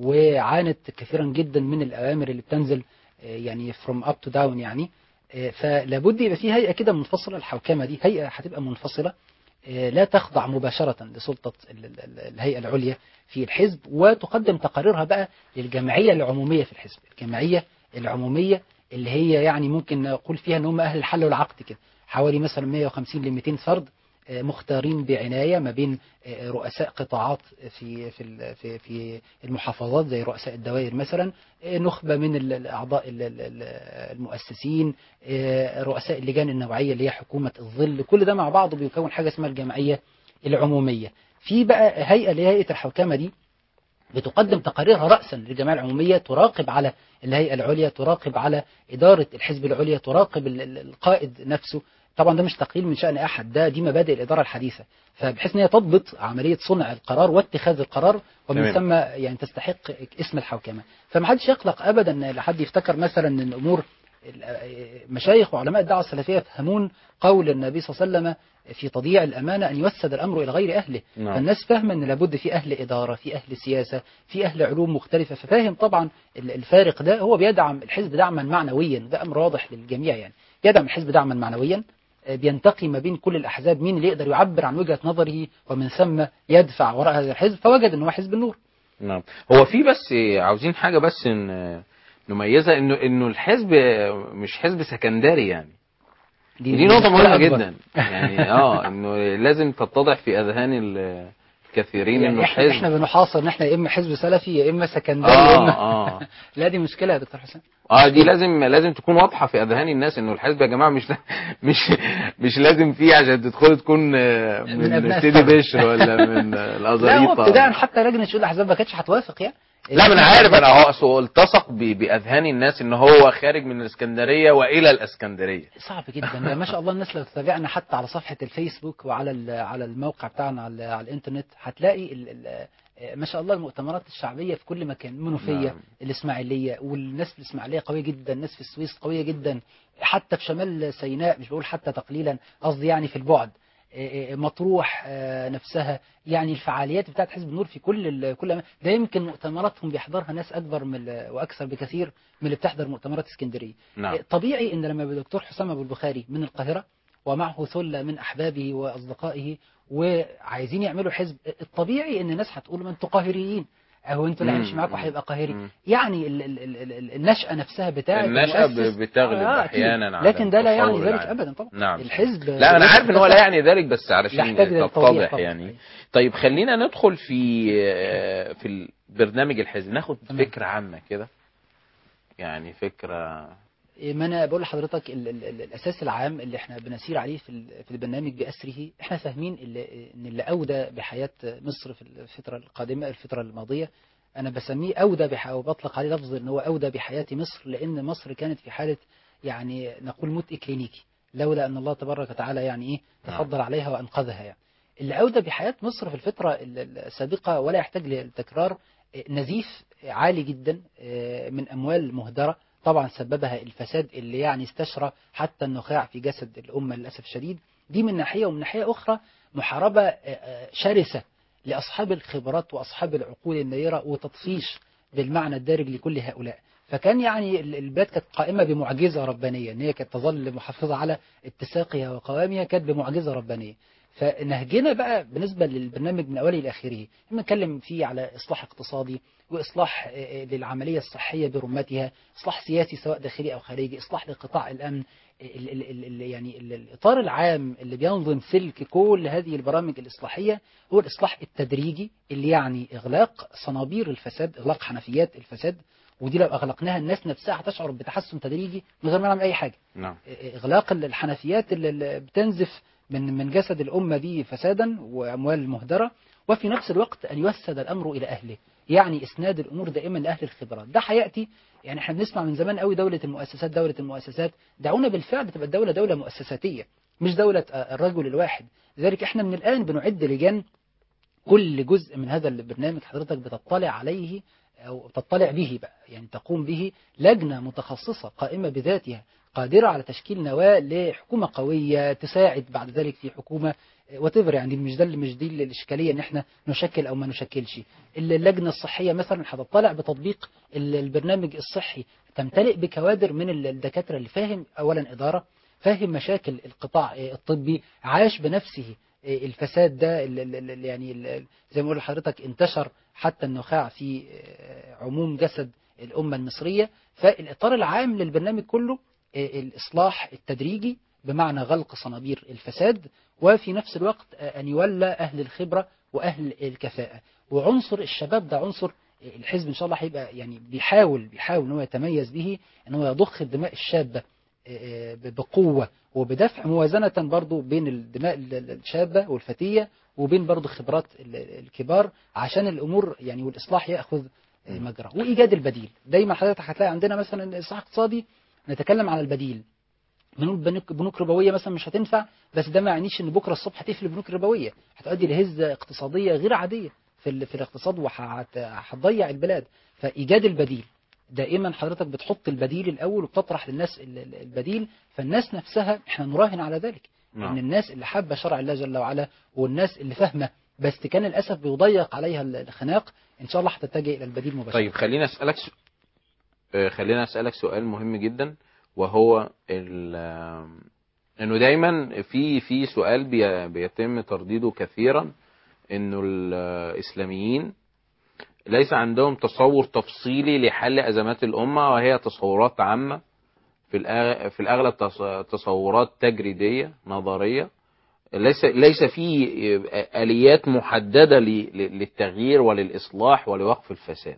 وعانت كثيرا جدا من الأوامر اللي بتنزل آه، يعني from up to down يعني آه، فلابد يبقى في هيئة كده منفصلة الحوكمة دي هيئة هتبقى منفصلة آه، لا تخضع مباشرة لسلطة ال- ال- ال- الهيئة العليا في الحزب وتقدم تقاريرها بقى للجمعية العمومية في الحزب الجمعية العمومية اللي هي يعني ممكن نقول فيها ان هم اهل الحل والعقد كده حوالي مثلا 150 ل 200 فرد آه، مختارين بعناية ما بين آه، رؤساء قطاعات في في ال- في في المحافظات زي رؤساء الدوائر مثلا آه، نخبة من ال- الأعضاء ال- ال- ال- المؤسسين آه، رؤساء اللجان النوعية اللي هي حكومة الظل كل ده مع بعضه بيكون حاجة اسمها الجمعية العمومية في بقى هيئة اللي هي هيئة الحوكمة دي بتقدم تقاريرها رأسا للجمعية العمومية تراقب على الهيئة العليا تراقب على إدارة الحزب العليا تراقب ال- ال- القائد نفسه طبعا ده مش تقليل من شأن أحد ده دي مبادئ الإدارة الحديثة فبحيث ان هي تضبط عملية صنع القرار واتخاذ القرار ومن تمام. ثم يعني تستحق اسم الحوكمة فما حدش يقلق أبدا ان لحد يفتكر مثلا ان الأمور مشايخ وعلماء الدعوة السلفية يفهمون قول النبي صلى الله عليه وسلم في تضييع الأمانة أن يوسد الأمر إلى غير أهله نعم. فالناس فاهمة أن لابد في أهل إدارة في أهل سياسة في أهل علوم مختلفة ففاهم طبعا ال- الفارق ده هو بيدعم الحزب دعما معنويا ده أمر واضح للجميع يعني يدعم الحزب دعما معنويا آه، بينتقي ما بين كل الأحزاب مين اللي يقدر يعبر عن وجهة نظره ومن ثم يدفع وراء هذا الحزب فوجد أنه هو حزب النور نعم هو في بس عاوزين حاجة بس إن نميزها انه انه الحزب مش حزب سكندري يعني دي نقطة مهمة أكبر. جدا يعني اه انه لازم تتضح في اذهان ال- الكثيرين انه يعني احنا, الحزب احنا بنحاصر ان احنا يا اما حزب سلفي يا اما سكندري يا اه اما اه لا دي مشكله يا دكتور حسين اه دي لازم لازم تكون واضحه في اذهان الناس انه الحزب يا جماعه مش مش مش لازم فيه عشان تدخل تكون آه، من من أبناء سيدي الثورة. بشر ولا من آه، لا هو الازاريطه ابتداء حتى لجنه شؤون الاحزاب ما كانتش هتوافق يعني لا ما انا عارف انا هو أصل هو التصق ب- باذهان الناس ان هو خارج من الاسكندريه والى الاسكندريه صعب جدا ده ما شاء الله الناس لو تتابعنا حتى على صفحه الفيسبوك وعلى ال- على الموقع بتاعنا على, على الانترنت هتلاقي ال ال ما شاء الله المؤتمرات الشعبيه في كل مكان منوفيه نعم. الاسماعيليه والناس في الاسماعيليه قويه جدا الناس في السويس قويه جدا حتى في شمال سيناء مش بقول حتى تقليلا قصدي يعني في البعد إيه، مطروح آه، نفسها يعني الفعاليات بتاعت حزب النور في كل ال- كل أما- ده يمكن مؤتمراتهم بيحضرها ناس اكبر من ال- واكثر بكثير من اللي بتحضر مؤتمرات اسكندريه نعم طبيعي ان لما الدكتور حسام ابو البخاري من القاهره ومعه ثله من احبابه واصدقائه وعايزين يعملوا حزب الطبيعي ان الناس هتقول ما انتوا قاهريين او انتوا اللي مم. هيمشي معاكم هيبقى قاهري مم. يعني ال ال ال ال ال- النشأة نفسها بتاعت النشأة المؤسس- ب- بتغلب آه، أكيد. أحيانا على لكن ده لا يعني التصور ذلك العام. ابدا طبعا نعم. الحزب لا انا عارف ان هو لا يعني ذلك بس علشان يحتاج للتوضيح تتضح طبعا. يعني طيب خلينا ندخل في آه، في البرنامج الحزبي ناخد تمام. فكره عامه كده يعني فكره ما انا بقول لحضرتك ال ال ال الاساس العام اللي احنا بنسير عليه في ال- في البرنامج باسره احنا فاهمين اللي ان اللي اودى بحياه مصر في الفتره القادمه الفتره الماضيه انا بسميه اودى بح وبطلق عليه لفظ ان هو اودى بحياه مصر لان مصر كانت في حاله يعني نقول موت اكلينيكي لولا ان الله تبارك وتعالى يعني ايه تفضل عليها وانقذها يعني اللي اودى بحياه مصر في الفتره ال- ال- السابقه ولا يحتاج للتكرار نزيف عالي جدا آه، من اموال مهدره طبعا سببها الفساد اللي يعني استشرى حتى النخاع في جسد الامه للاسف الشديد دي من ناحيه ومن ناحيه اخرى محاربه آه، آه، شرسه لاصحاب الخبرات واصحاب العقول النيره وتطفيش بالمعنى الدارج لكل هؤلاء فكان يعني ال- البلاد كانت قائمه بمعجزه ربانيه ان هي كانت تظل محافظه على اتساقها وقوامها كانت بمعجزه ربانيه فنهجنا بقى بالنسبه للبرنامج من اوله الى اخره اما نتكلم فيه على اصلاح اقتصادي واصلاح آه، آه، للعمليه الصحيه برمتها اصلاح سياسي سواء داخلي او خارجي اصلاح لقطاع الامن ال ال ال ال يعني ال- الاطار العام اللي بينظم سلك كل هذه البرامج الاصلاحيه هو الاصلاح التدريجي اللي يعني اغلاق صنابير الفساد اغلاق حنفيات الفساد ودي لو اغلقناها الناس نفسها هتشعر بتحسن تدريجي من غير ما نعمل اي حاجه نعم اغلاق الحنفيات اللي- اللي بتنزف من من جسد الامه دي فسادا واموال مهدره وفي نفس الوقت ان يوسد الامر الى اهله يعني اسناد الامور دائما لاهل الخبرات ده هياتي يعني احنا بنسمع من زمان قوي دوله المؤسسات دوله المؤسسات دعونا بالفعل تبقى الدوله دوله مؤسساتيه مش دوله آه، الرجل الواحد لذلك احنا من الان بنعد لجان كل جزء من هذا البرنامج حضرتك بتطلع عليه أو تطلع به بقى يعني تقوم به لجنة متخصصة قائمة بذاتها قادرة على تشكيل نواة لحكومة قوية تساعد بعد ذلك في حكومة وتفر يعني مش ده مش دي الإشكالية إن إحنا نشكل أو ما نشكلش اللجنة الصحية مثلا هتطلع بتطبيق ال- البرنامج الصحي تمتلئ بكوادر من ال- الدكاترة اللي فاهم أولا إدارة فاهم مشاكل القطاع الطبي عاش بنفسه الفساد ده ال- ال- ال- يعني ال- زي ما بقول لحضرتك انتشر حتى النخاع في عموم جسد الأمة المصرية فالإطار العام للبرنامج كله الإصلاح التدريجي بمعنى غلق صنابير الفساد وفي نفس الوقت أن يولى أهل الخبرة وأهل الكفاءة وعنصر الشباب ده عنصر الحزب إن شاء الله هيبقى يعني بيحاول بيحاول إن هو يتميز به إن هو يضخ الدماء الشابة آه، ب- بقوة وبدفع موازنة برضو بين الدماء ال- ال- الشابة والفتية وبين برضو خبرات ال- الكبار عشان الأمور يعني والإصلاح يأخذ آه، مم. مجرى وإيجاد البديل دايما حضرتك هتلاقي عندنا مثلا إصلاح اقتصادي نتكلم على البديل بنقول بنك, بنوك ربويه مثلا مش هتنفع بس ده ما يعنيش ان بكره الصبح هتقفل البنوك الربويه هتؤدي لهزه اقتصاديه غير عاديه في ال- في الاقتصاد وهتضيع البلاد فايجاد البديل دائما حضرتك بتحط البديل الاول وبتطرح للناس ال- ال- البديل فالناس نفسها احنا نراهن على ذلك نعم. ان الناس اللي حابه شرع الله جل وعلا والناس اللي فاهمه بس كان للاسف بيضيق عليها ال- الخناق ان شاء الله هتتجه الى البديل مباشره طيب خلينا اسالك س... آه، خلينا اسالك سؤال مهم جدا وهو ال... آه، انه دايما في في سؤال بي... بيتم ترديده كثيرا انه الاسلاميين ليس عندهم تصور تفصيلي لحل ازمات الامه وهي تصورات عامه في الأغ... في الاغلب تص- تصورات تجريديه نظريه ليس ليس في اليات محدده ل- ل- للتغيير وللاصلاح ولوقف الفساد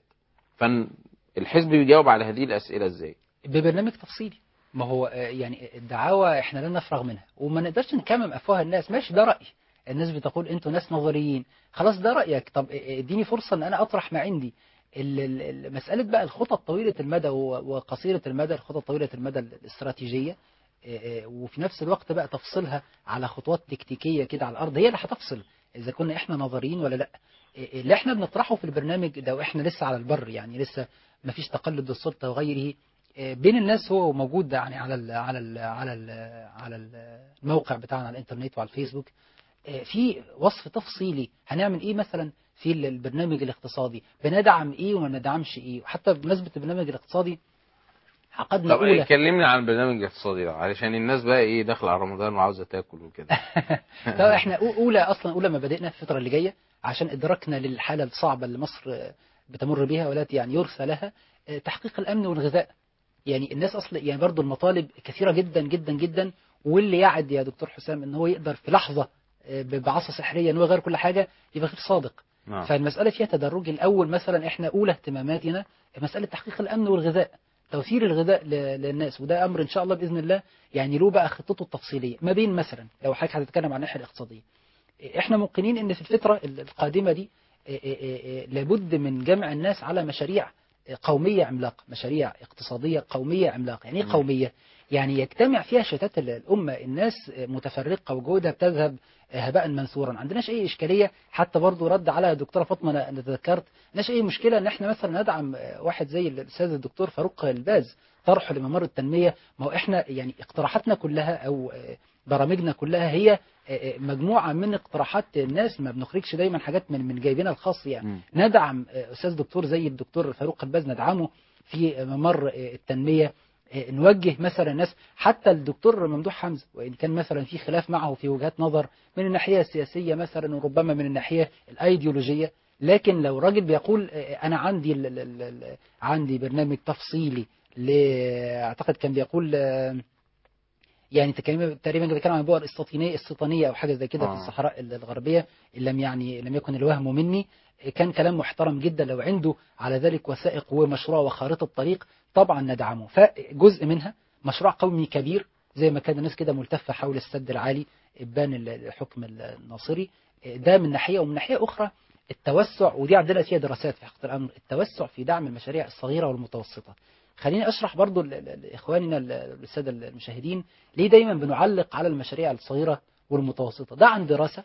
فالحزب بيجاوب على هذه الاسئله ازاي ببرنامج تفصيلي ما هو آه، يعني الدعاوى احنا لن نفرغ منها وما نقدرش نكمم افواه الناس ماشي ده راي الناس بتقول انتوا ناس نظريين خلاص ده رايك طب آه، اديني فرصه ان انا اطرح ما عندي ال- ال- ال- مساله بقى الخطط طويله المدى و- وقصيره المدى الخطط طويله المدى الاستراتيجيه آه، آه، وفي نفس الوقت بقى تفصيلها على خطوات تكتيكيه كده على الارض هي اللي هتفصل اذا كنا احنا نظريين ولا لا آه، آه، اللي احنا بنطرحه في البرنامج ده واحنا لسه على البر يعني لسه ما فيش تقلد السلطه وغيره آه، بين الناس هو موجود يعني على ال على ال على ال على الموقع بتاعنا على الانترنت وعلى الفيسبوك آه، في وصف تفصيلي هنعمل ايه مثلا في ال- البرنامج الاقتصادي بندعم ايه وما ندعمش ايه وحتى بمناسبه البرنامج الاقتصادي عقدنا طب اولى كلمني عن البرنامج الاقتصادي ده علشان الناس بقى ايه داخله على رمضان وعاوزه تاكل وكده طب احنا أو- اولى اصلا اولى مبادئنا في الفتره اللي جايه عشان ادراكنا للحاله الصعبه اللي مصر آه، بتمر بها والتي يعني يرثى لها آه، تحقيق الامن والغذاء يعني الناس اصلا يعني برضو المطالب كثيره جدا جدا جدا واللي يعد يا دكتور حسام ان هو يقدر في لحظه آه، ب- بعصا سحريه ان هو يغير كل حاجه يبقى غير صادق نعم. فالمساله فيها تدرج الاول مثلا احنا اولى اهتماماتنا مساله تحقيق الامن والغذاء توفير الغذاء ل- للناس وده امر ان شاء الله باذن الله يعني له بقى خطته التفصيليه ما بين مثلا لو حضرتك هتتكلم عن الناحيه الاقتصاديه احنا موقنين ان في الفتره القادمه دي اه، اه، اه، لابد من جمع الناس على مشاريع قوميه عملاقه مشاريع اقتصاديه قوميه عملاقه يعني ايه مم. قوميه يعني يجتمع فيها شتات ال- الامه الناس متفرقه وجهودها بتذهب هباء منثورا ما عندناش اي اشكاليه حتى برضو رد على الدكتوره فاطمه انا أنا تذكرت ما اي مشكله ان احنا مثلا ندعم واحد زي الاستاذ الدكتور فاروق الباز طرحه لممر التنميه ما هو احنا يعني اقتراحاتنا كلها او آه، برامجنا كلها هي آه، آه، مجموعه من اقتراحات الناس ما بنخرجش دايما حاجات من من جايبينها الخاص يعني مم. ندعم آه، استاذ دكتور زي الدكتور فاروق الباز ندعمه في ممر آه، التنميه آه، نوجه مثلا الناس حتى الدكتور ممدوح حمزه وان كان مثلا في خلاف معه في وجهات نظر من الناحيه السياسيه مثلا وربما من الناحيه الايديولوجيه لكن لو راجل بيقول آه، انا عندي ال ال ال ال عندي برنامج تفصيلي ل اعتقد كان بيقول آه، يعني تكلم- تقريبا كان بيتكلم عن بؤر استيطانيه استيطانيه او حاجه زي كده آه. في الصحراء الغربيه ان لم يعني لم يكن الوهم مني كان كلام محترم جدا لو عنده على ذلك وثائق ومشروع وخارطه طريق طبعا ندعمه فجزء منها مشروع قومي كبير زي ما كان الناس كده ملتفه حول السد العالي ابان الحكم الناصري ده من ناحيه ومن ناحيه اخرى التوسع ودي عندنا فيها دراسات في حقيقه الامر التوسع في دعم المشاريع الصغيره والمتوسطه خليني اشرح برضو ل- ل- لاخواننا ال- الساده المشاهدين ليه دايما بنعلق على المشاريع الصغيره والمتوسطه ده عن دراسه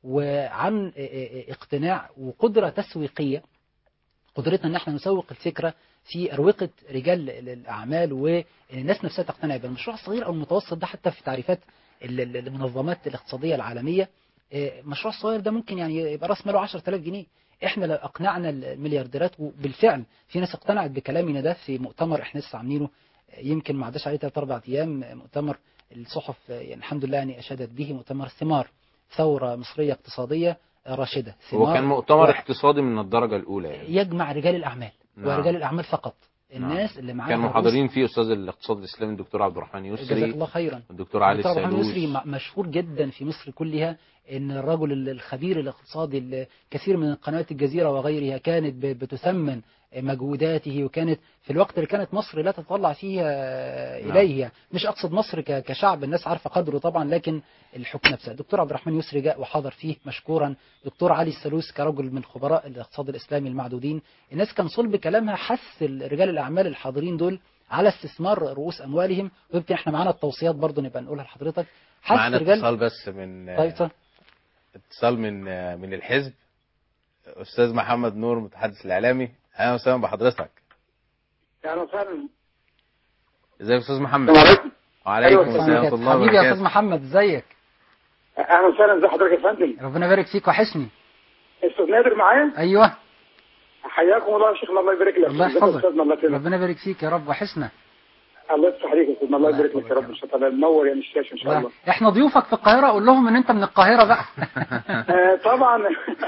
وعن ا- ا- اقتناع وقدره تسويقيه قدرتنا ان احنا نسوق الفكره في اروقه رجال ال- الاعمال والناس نفسها تقتنع بالمشروع الصغير او المتوسط ده حتى في تعريفات ال- ال- المنظمات الاقتصاديه العالميه آه، المشروع الصغير ده ممكن يعني يبقى راس ماله 10000 جنيه احنا لو اقنعنا المليارديرات وبالفعل في ناس اقتنعت بكلامنا ده في مؤتمر احنا لسه عاملينه آه، يمكن ما عداش عليه 3 4 ايام آه، مؤتمر الصحف آه، يعني الحمد لله يعني اشادت به مؤتمر ثمار ثوره مصريه اقتصاديه آه، راشده هو ثمار كان مؤتمر واحد. اقتصادي من الدرجه الاولى يعني يجمع رجال الاعمال نعم. ورجال الاعمال فقط الناس اللي معاها كان رؤوس- محاضرين فيه استاذ الاقتصاد الاسلامي الدكتور عبد الرحمن جزاك يسري الله خيرا الدكتور علي دكتور عبد الرحمن السالوس يسري م- مشهور جدا في مصر كلها ان الرجل ال- الخبير الاقتصادي اللي كثير من قنوات الجزيره وغيرها كانت ب- بتثمن مجهوداته وكانت في الوقت اللي كانت مصر لا تتطلع فيه آه، نعم. إليه يعني. مش أقصد مصر ك- كشعب الناس عارفة قدره طبعا لكن الحكم نفسها دكتور عبد الرحمن يسري جاء وحضر فيه مشكورا دكتور علي السلوس كرجل من خبراء الاقتصاد الإسلامي المعدودين الناس كان صلب كلامها حث ال- رجال الأعمال الحاضرين دول على استثمار رؤوس أموالهم ويمكن احنا معانا التوصيات برضو نبقى نقولها لحضرتك حث معانا رجال اتصال بس من طيب طيب. اتصال من من الحزب استاذ محمد نور متحدث الاعلامي اهلا وسهلا بحضرتك اهلا وسهلا ازيك يا استاذ محمد السلام عليكم وعليكم أيوة، السلام ورحمه الله حبيبي يا استاذ وبركاته محمد ازيك اهلا وسهلا ازي حضرتك يا فندم ربنا يبارك فيك وحشني استاذ نادر معايا ايوه حياكم الله يا شيخنا الله يبارك لك الله ازيك يا يحفظك استاذنا الله يكرمك ربنا يبارك فيك يا رب وحشنا الله يفتح عليك يا استاذنا الله الله يبارك لك يا يحفظك رب ان شاء الله منور يا الشاشه ان شاء الله الله. احنا ضيوفك في القاهره قول لهم ان انت من القاهره بقى آه طبعا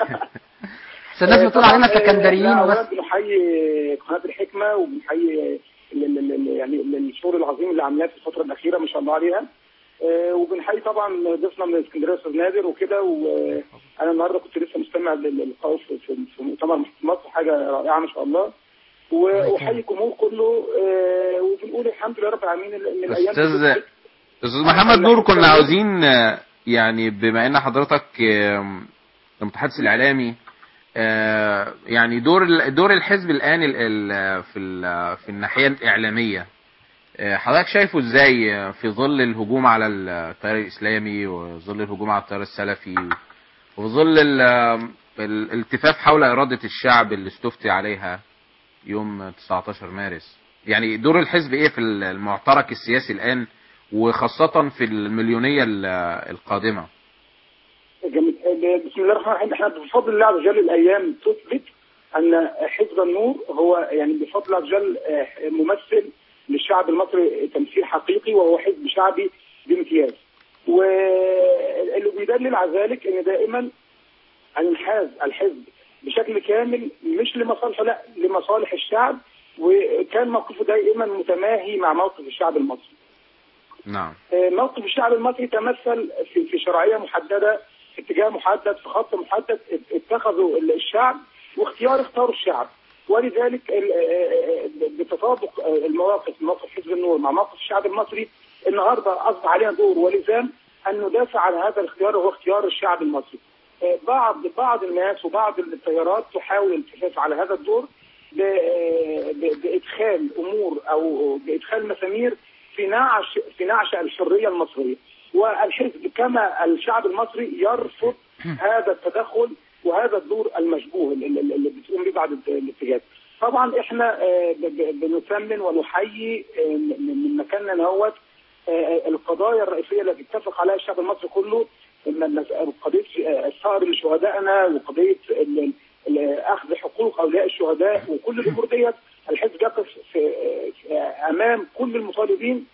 بس الناس آه، بتقول طبعاً، علينا آه، ككندريين لا، وبس اولا بنحيي قناه الحكمه وبنحيي ال- ال- ال- يعني ال- الشغل العظيم اللي عاملاه في الفتره الاخيره ما شاء الله عليها آه، وبنحيي طبعا ضيفنا من اسكندريه استاذ نادر وكده وانا النهارده كنت لسه مستمع لل- للقاء في في- في مؤتمر مصر حاجه رائعه ما شاء الله واحيي الجمهور كله آه، وبنقول الحمد لله رب العالمين ان الايام استاذ استاذ محمد نور كنا عاوزين آه، يعني بما ان حضرتك آه، المتحدث الاعلامي آه، يعني دور ال- دور الحزب الان ال- ال- في ال- في الناحيه الاعلاميه آه، حضرتك شايفه ازاي آه، في ظل الهجوم على التيار الاسلامي وظل الهجوم على التيار السلفي وفي ظل ال- آه، الالتفاف حول اراده الشعب اللي استفتي عليها يوم 19 مارس يعني دور الحزب ايه في المعترك السياسي الان وخاصة في المليونية ال- القادمة جميل. بسم الله الرحمن الرحيم احنا بفضل الله عز وجل الايام تثبت ان حزب النور هو يعني بفضل الله عز وجل آه، ممثل للشعب المصري تمثيل حقيقي وهو حزب شعبي بامتياز واللي بيدلل على ذلك ان دائما انحاز الحزب بشكل كامل مش لمصالحه لا لمصالح الشعب وكان موقفه دائما متماهي مع موقف الشعب المصري نعم موقف الشعب المصري تمثل في في شرعيه محدده في اتجاه محدد في خط محدد اتخذوا الشعب واختيار اختاروا الشعب ولذلك ال- آه، بتطابق آه، المواقف موقف حزب النور مع موقف الشعب المصري النهارده اصبح علينا دور ولزام ان ندافع عن هذا الاختيار وهو اختيار الشعب المصري. آه، بعض بعض الناس وبعض التيارات تحاول الالتفاف على هذا الدور ب- آه، ب- بادخال امور او بادخال مسامير في نعش في نعش الحريه المصريه والحزب كما الشعب المصري يرفض هذا التدخل وهذا الدور المشبوه اللي- اللي اللي بتقوم به بعض الاتجاهات. طبعا احنا آه، ب- ب- بنثمن ونحيي آه، من من مكاننا نهوت آه، القضايا الرئيسيه التي اتفق عليها الشعب المصري كله إن الناس- قضيه آه، الثار لشهدائنا وقضيه ال- ال- اخذ حقوق اولياء الشهداء وكل الامور ديت الحزب يقف في في- امام كل المطالبين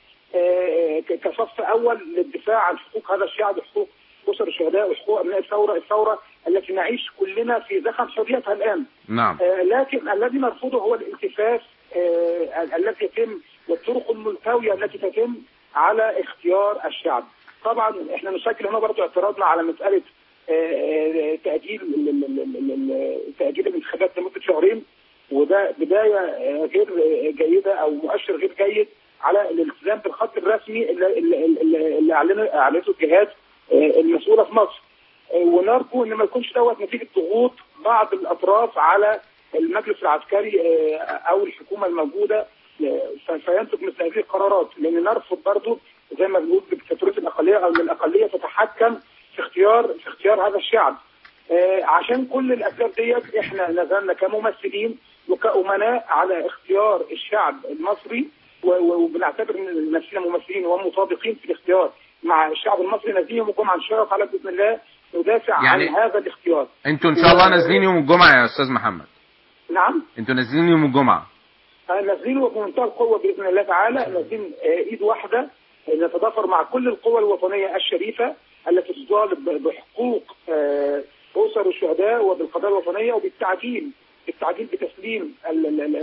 آه، ك- كصف اول للدفاع عن حقوق هذا الشعب حقوق اسر الشهداء وحقوق ابناء الثوره الثوره التي نعيش كلنا في زخم حريتها الان نعم آه، لكن الذي نرفضه هو الالتفاف آه، ال- الذي يتم والطرق الملتويه التي تتم على اختيار الشعب. طبعا احنا نشكل هنا برضه اعتراضنا على مساله آه، آه، تاجيل ال- ال- ال- ال- ال- تاجيل الانتخابات لمده شهرين وده بدايه آه، غير آه، جيده او مؤشر غير جيد على الالتزام بالخط الرسمي اللي, اللي, اللي اللي أعلن- اعلنته الجهات آه، المسؤوله في مصر. آه، ونرجو ان ما يكونش دوت نتيجه ضغوط بعض الاطراف على المجلس العسكري آه، او الحكومه الموجوده آه، ف- فينتج مثل هذه القرارات لان نرفض برضو زي ما بنقول دكتاتوريه الاقليه او ان الاقليه تتحكم في اختيار في اختيار هذا الشعب آه، عشان كل الاسباب ديت احنا نزلنا كممثلين وكأمناء على اختيار الشعب المصري و- و- وبنعتبر ان نفسنا ممثلين ومطابقين في الاختيار مع الشعب المصري نازلين يوم الجمعه ان شاء الله تعالى باذن الله ندافع يعني- عن هذا الاختيار انتوا ان شاء الله نازلين يوم الجمعة يا استاذ محمد نعم انتوا نازلين يوم الجمعة آه، نازلين وبمنتهى القوه باذن الله تعالى نازلين آه، ايد واحده آه، نتضافر مع كل القوى الوطنيه الشريفه التي تطالب ب- بحقوق آه، اسر الشهداء وبالقضايا الوطنيه وبالتعديل بالتعديل بتسليم ال- ال- ال-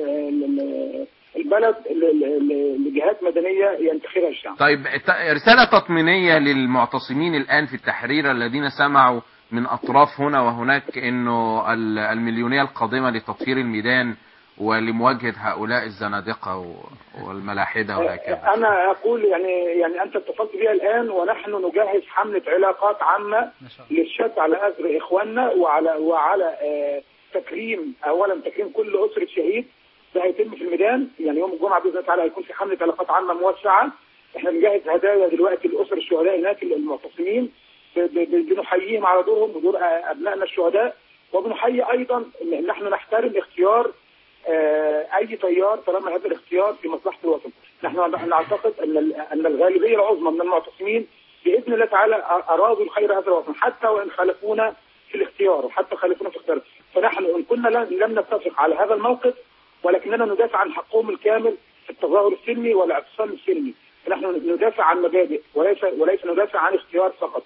ال- البلد ل- ل- لجهات مدنيه ينتخبها الشعب. طيب ت- رسالة تطمينية للمعتصمين الآن في التحرير الذين سمعوا من أطراف هنا وهناك أنه ال- المليونية القادمة لتطهير الميدان ولمواجهة هؤلاء الزنادقة و- والملاحدة وهكذا انا اقول يعني يعني انت اتصلت بي الان ونحن نجهز حمله علاقات عامه ما شاء الله للشد على اثر اخواننا وعلى وعلى آه، تكريم اولا تكريم كل اسره شهيد ده هيتم في الميدان يعني يوم الجمعه باذن الله تعالى هيكون في حمله علاقات عامه موسعه احنا بنجهز هدايا دلوقتي لاسر الشهداء هناك المعتصمين ب- ب- بنحييهم على دورهم ودور آه، ابنائنا الشهداء وبنحيي ايضا ان نحن نحترم اختيار آه، اي تيار طالما هذا الاختيار في مصلحه الوطن نحن نعتقد ان ال- ان الغالبيه العظمى من المعتصمين باذن الله تعالى ارادوا الخير هذا الوطن حتى وان خالفونا في الاختيار وحتى خالفونا في الاختيار فنحن ان كنا لم لم نتفق على هذا الموقف ولكننا ندافع عن حقهم الكامل في التظاهر السلمي والاعتصام السلمي فنحن ندافع عن مبادئ وليس وليس ندافع عن اختيار فقط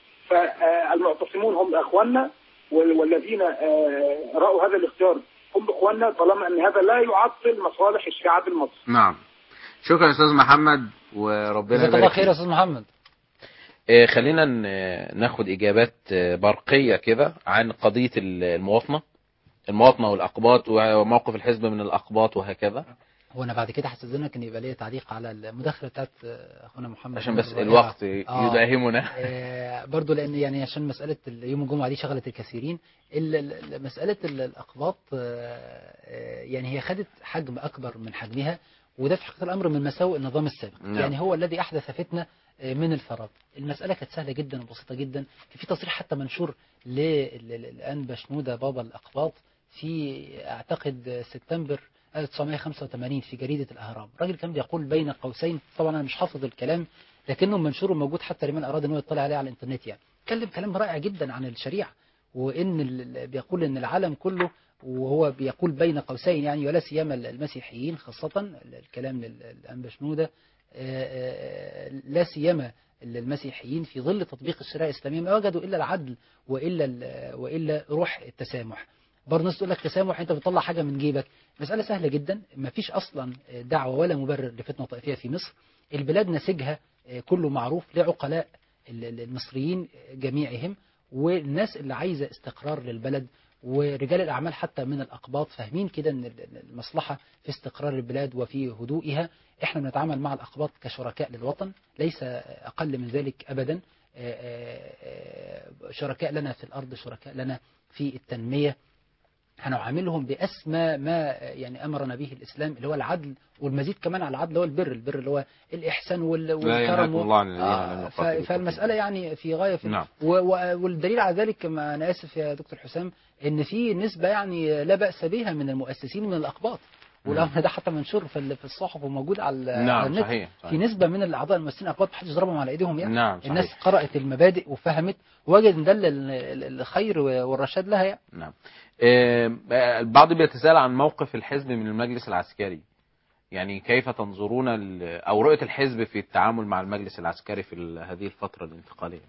فالمعتصمون هم اخواننا وال- والذين آه، راوا هذا الاختيار هم اخواننا طالما ان هذا لا يعطل مصالح الشعب المصري نعم شكرا يا أستاذ محمد وربنا جزاك الله يبارك خير يا فيك استاذ محمد آه، خلينا ن- ناخد إجابات آه، برقية كده عن قضية ال- المواطنة المواطنة والأقباط وموقف الحزب من الأقباط وهكذا هو انا بعد كده هستاذنك ان يبقى ليا تعليق على المداخله بتاعت اخونا محمد عشان بس الرائعة. الوقت آه. يداهمنا آه، برضو لان يعني عشان مساله يوم الجمعه دي شغلت الكثيرين ال- ال- مساله ال- الاقباط آه، آه، يعني هي خدت حجم اكبر من حجمها وده في حقيقه الامر من مساوئ النظام السابق نعم. يعني هو الذي احدث فتنه آه، من الفراغ المساله كانت سهله جدا وبسيطه جدا في تصريح حتى منشور للانبا شنوده بابا الاقباط في اعتقد سبتمبر 1985 في جريدة الأهرام الراجل كان بيقول بين قوسين طبعا أنا مش حافظ الكلام لكنه منشور موجود حتى لمن أراد أنه يطلع عليه على الإنترنت يعني اتكلم كلام رائع جدا عن الشريعة وإن ال- بيقول إن العالم كله وهو بيقول بين قوسين يعني ولا سيما المسيحيين خاصة الكلام للأنبا شنودة آه، آه، لا سيما المسيحيين في ظل تطبيق الشريعة الإسلامية ما وجدوا إلا العدل وإلا ال- وإلا روح التسامح برضه الناس تقول لك تسامح انت بتطلع حاجه من جيبك مساله سهله جدا ما فيش اصلا دعوه ولا مبرر لفتنه طائفيه في مصر البلاد نسيجها كله معروف لعقلاء ال- ال- المصريين جميعهم والناس اللي عايزه استقرار للبلد ورجال الاعمال حتى من الاقباط فاهمين كده ان ال- ال- المصلحه في استقرار البلاد وفي هدوئها احنا بنتعامل مع الاقباط كشركاء للوطن ليس اقل من ذلك ابدا آه، آه، آه، شركاء لنا في الارض شركاء لنا في التنميه هنعاملهم بأسمى ما يعني أمرنا به الإسلام اللي هو العدل والمزيد كمان على العدل هو البر البر اللي هو الإحسان وال- والكرم ينهاكم و- الله عن الذين آه، لم ف- يقاتلوكم فالمسألة يعني في غاية في نعم. و- و- والدليل على ذلك ما أنا آسف يا دكتور حسام إن في نسبة يعني لا بأس بها من المؤسسين من الأقباط والأمر ده حتى منشور في ال- في الصحف وموجود على على نعم النت صحيح, في صحيح. نسبة من الأعضاء المؤسسين الأقباط محدش ضربهم على إيديهم يعني نعم صحيح. الناس قرأت المبادئ وفهمت وجد ان ده ال- ال- الخير والرشاد لها يعني نعم آه، البعض بيتساءل عن موقف الحزب من المجلس العسكري يعني كيف تنظرون ال- أو رؤية الحزب في التعامل مع المجلس العسكري في ال- هذه الفترة الانتقالية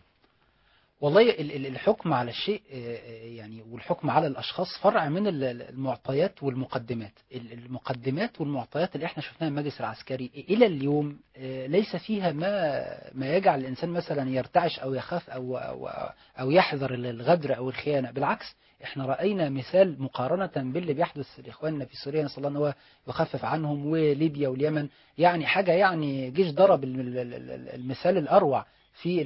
والله ال- ال- الحكم على الشيء آه، آه، يعني والحكم على الاشخاص فرع من ال- ال- المعطيات والمقدمات ال- المقدمات والمعطيات اللي احنا شفناها المجلس العسكري الى اليوم آه، ليس فيها ما ما يجعل الانسان مثلا يرتعش او يخاف او او, أو يحذر الغدر او الخيانه بالعكس احنا راينا مثال مقارنه باللي بيحدث لاخواننا في سوريا نسال الله ان هو يخفف عنهم وليبيا واليمن يعني حاجه يعني جيش ضرب ال- ال- ال- المثال الاروع في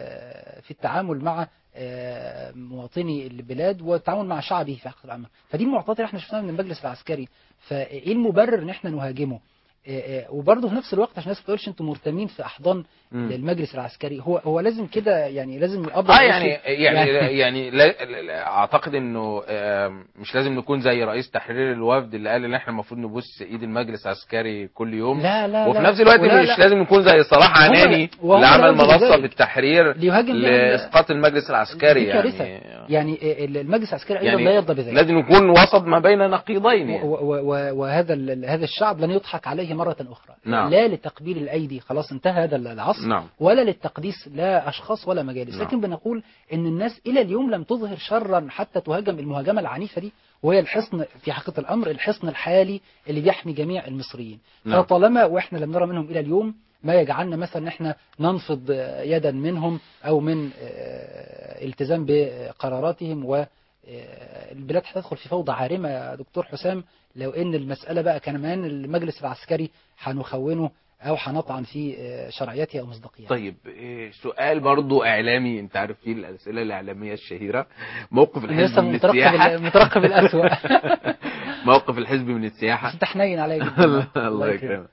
ال- في التعامل مع آه، مواطني البلاد والتعامل مع شعبه في حقيقه الامر فدي المعطيات اللي احنا شفناها من المجلس العسكري فايه المبرر ان احنا نهاجمه آه، آه، وبرضه في نفس الوقت عشان الناس ما تقولش انتم مرتمين في احضان مم. المجلس العسكري هو هو لازم كده يعني لازم يقبض اه وشه. يعني يعني يعني لا لا- لا- اعتقد انه آم، مش لازم نكون زي رئيس تحرير الوفد اللي قال ان احنا المفروض نبوس ايد المجلس العسكري كل يوم لا لا وفي لا. نفس الوقت ولا مش لا. لازم نكون زي صلاح وهو- عناني وهو اللي عمل لا يوجد منصه ذلك. في التحرير ليهاجم بها ال- لاسقاط المجلس العسكري دي كارثه يعني يعني ال- المجلس العسكري ايضا يعني لا يرضى بذلك لازم نكون وسط ما بين نقيضين و- يعني. و- و- وهذا ال- هذا الشعب لن يضحك عليه مرة أخرى نعم. لا لتقبيل الأيدي خلاص انتهى هذا العصر نعم. ولا للتقديس لا أشخاص ولا مجالس نعم. لكن بنقول أن الناس إلى اليوم لم تظهر شرا حتى تهاجم المهاجمة العنيفة دي وهي الحصن في حقيقة الأمر الحصن الحالي اللي بيحمي جميع المصريين نعم. فطالما وإحنا لم نرى منهم إلى اليوم ما يجعلنا مثلا ان احنا ننفض آه، يدا منهم او من آه، التزام بقراراتهم و آه، البلاد هتدخل في فوضى عارمة يا دكتور حسام لو ان المسألة بقى كمان المجلس العسكري هنخونه او هنطعن في آه، شرعيته او مصداقيته طيب إيه، سؤال برضو اعلامي انت عارف فيه الاسئله الاعلاميه الشهيره موقف الحزب لسه من مترقب السياحه ال- مترقب الأسوأ موقف الحزب من بس السياحه انت حنين عليا جدا الله الله يكرمك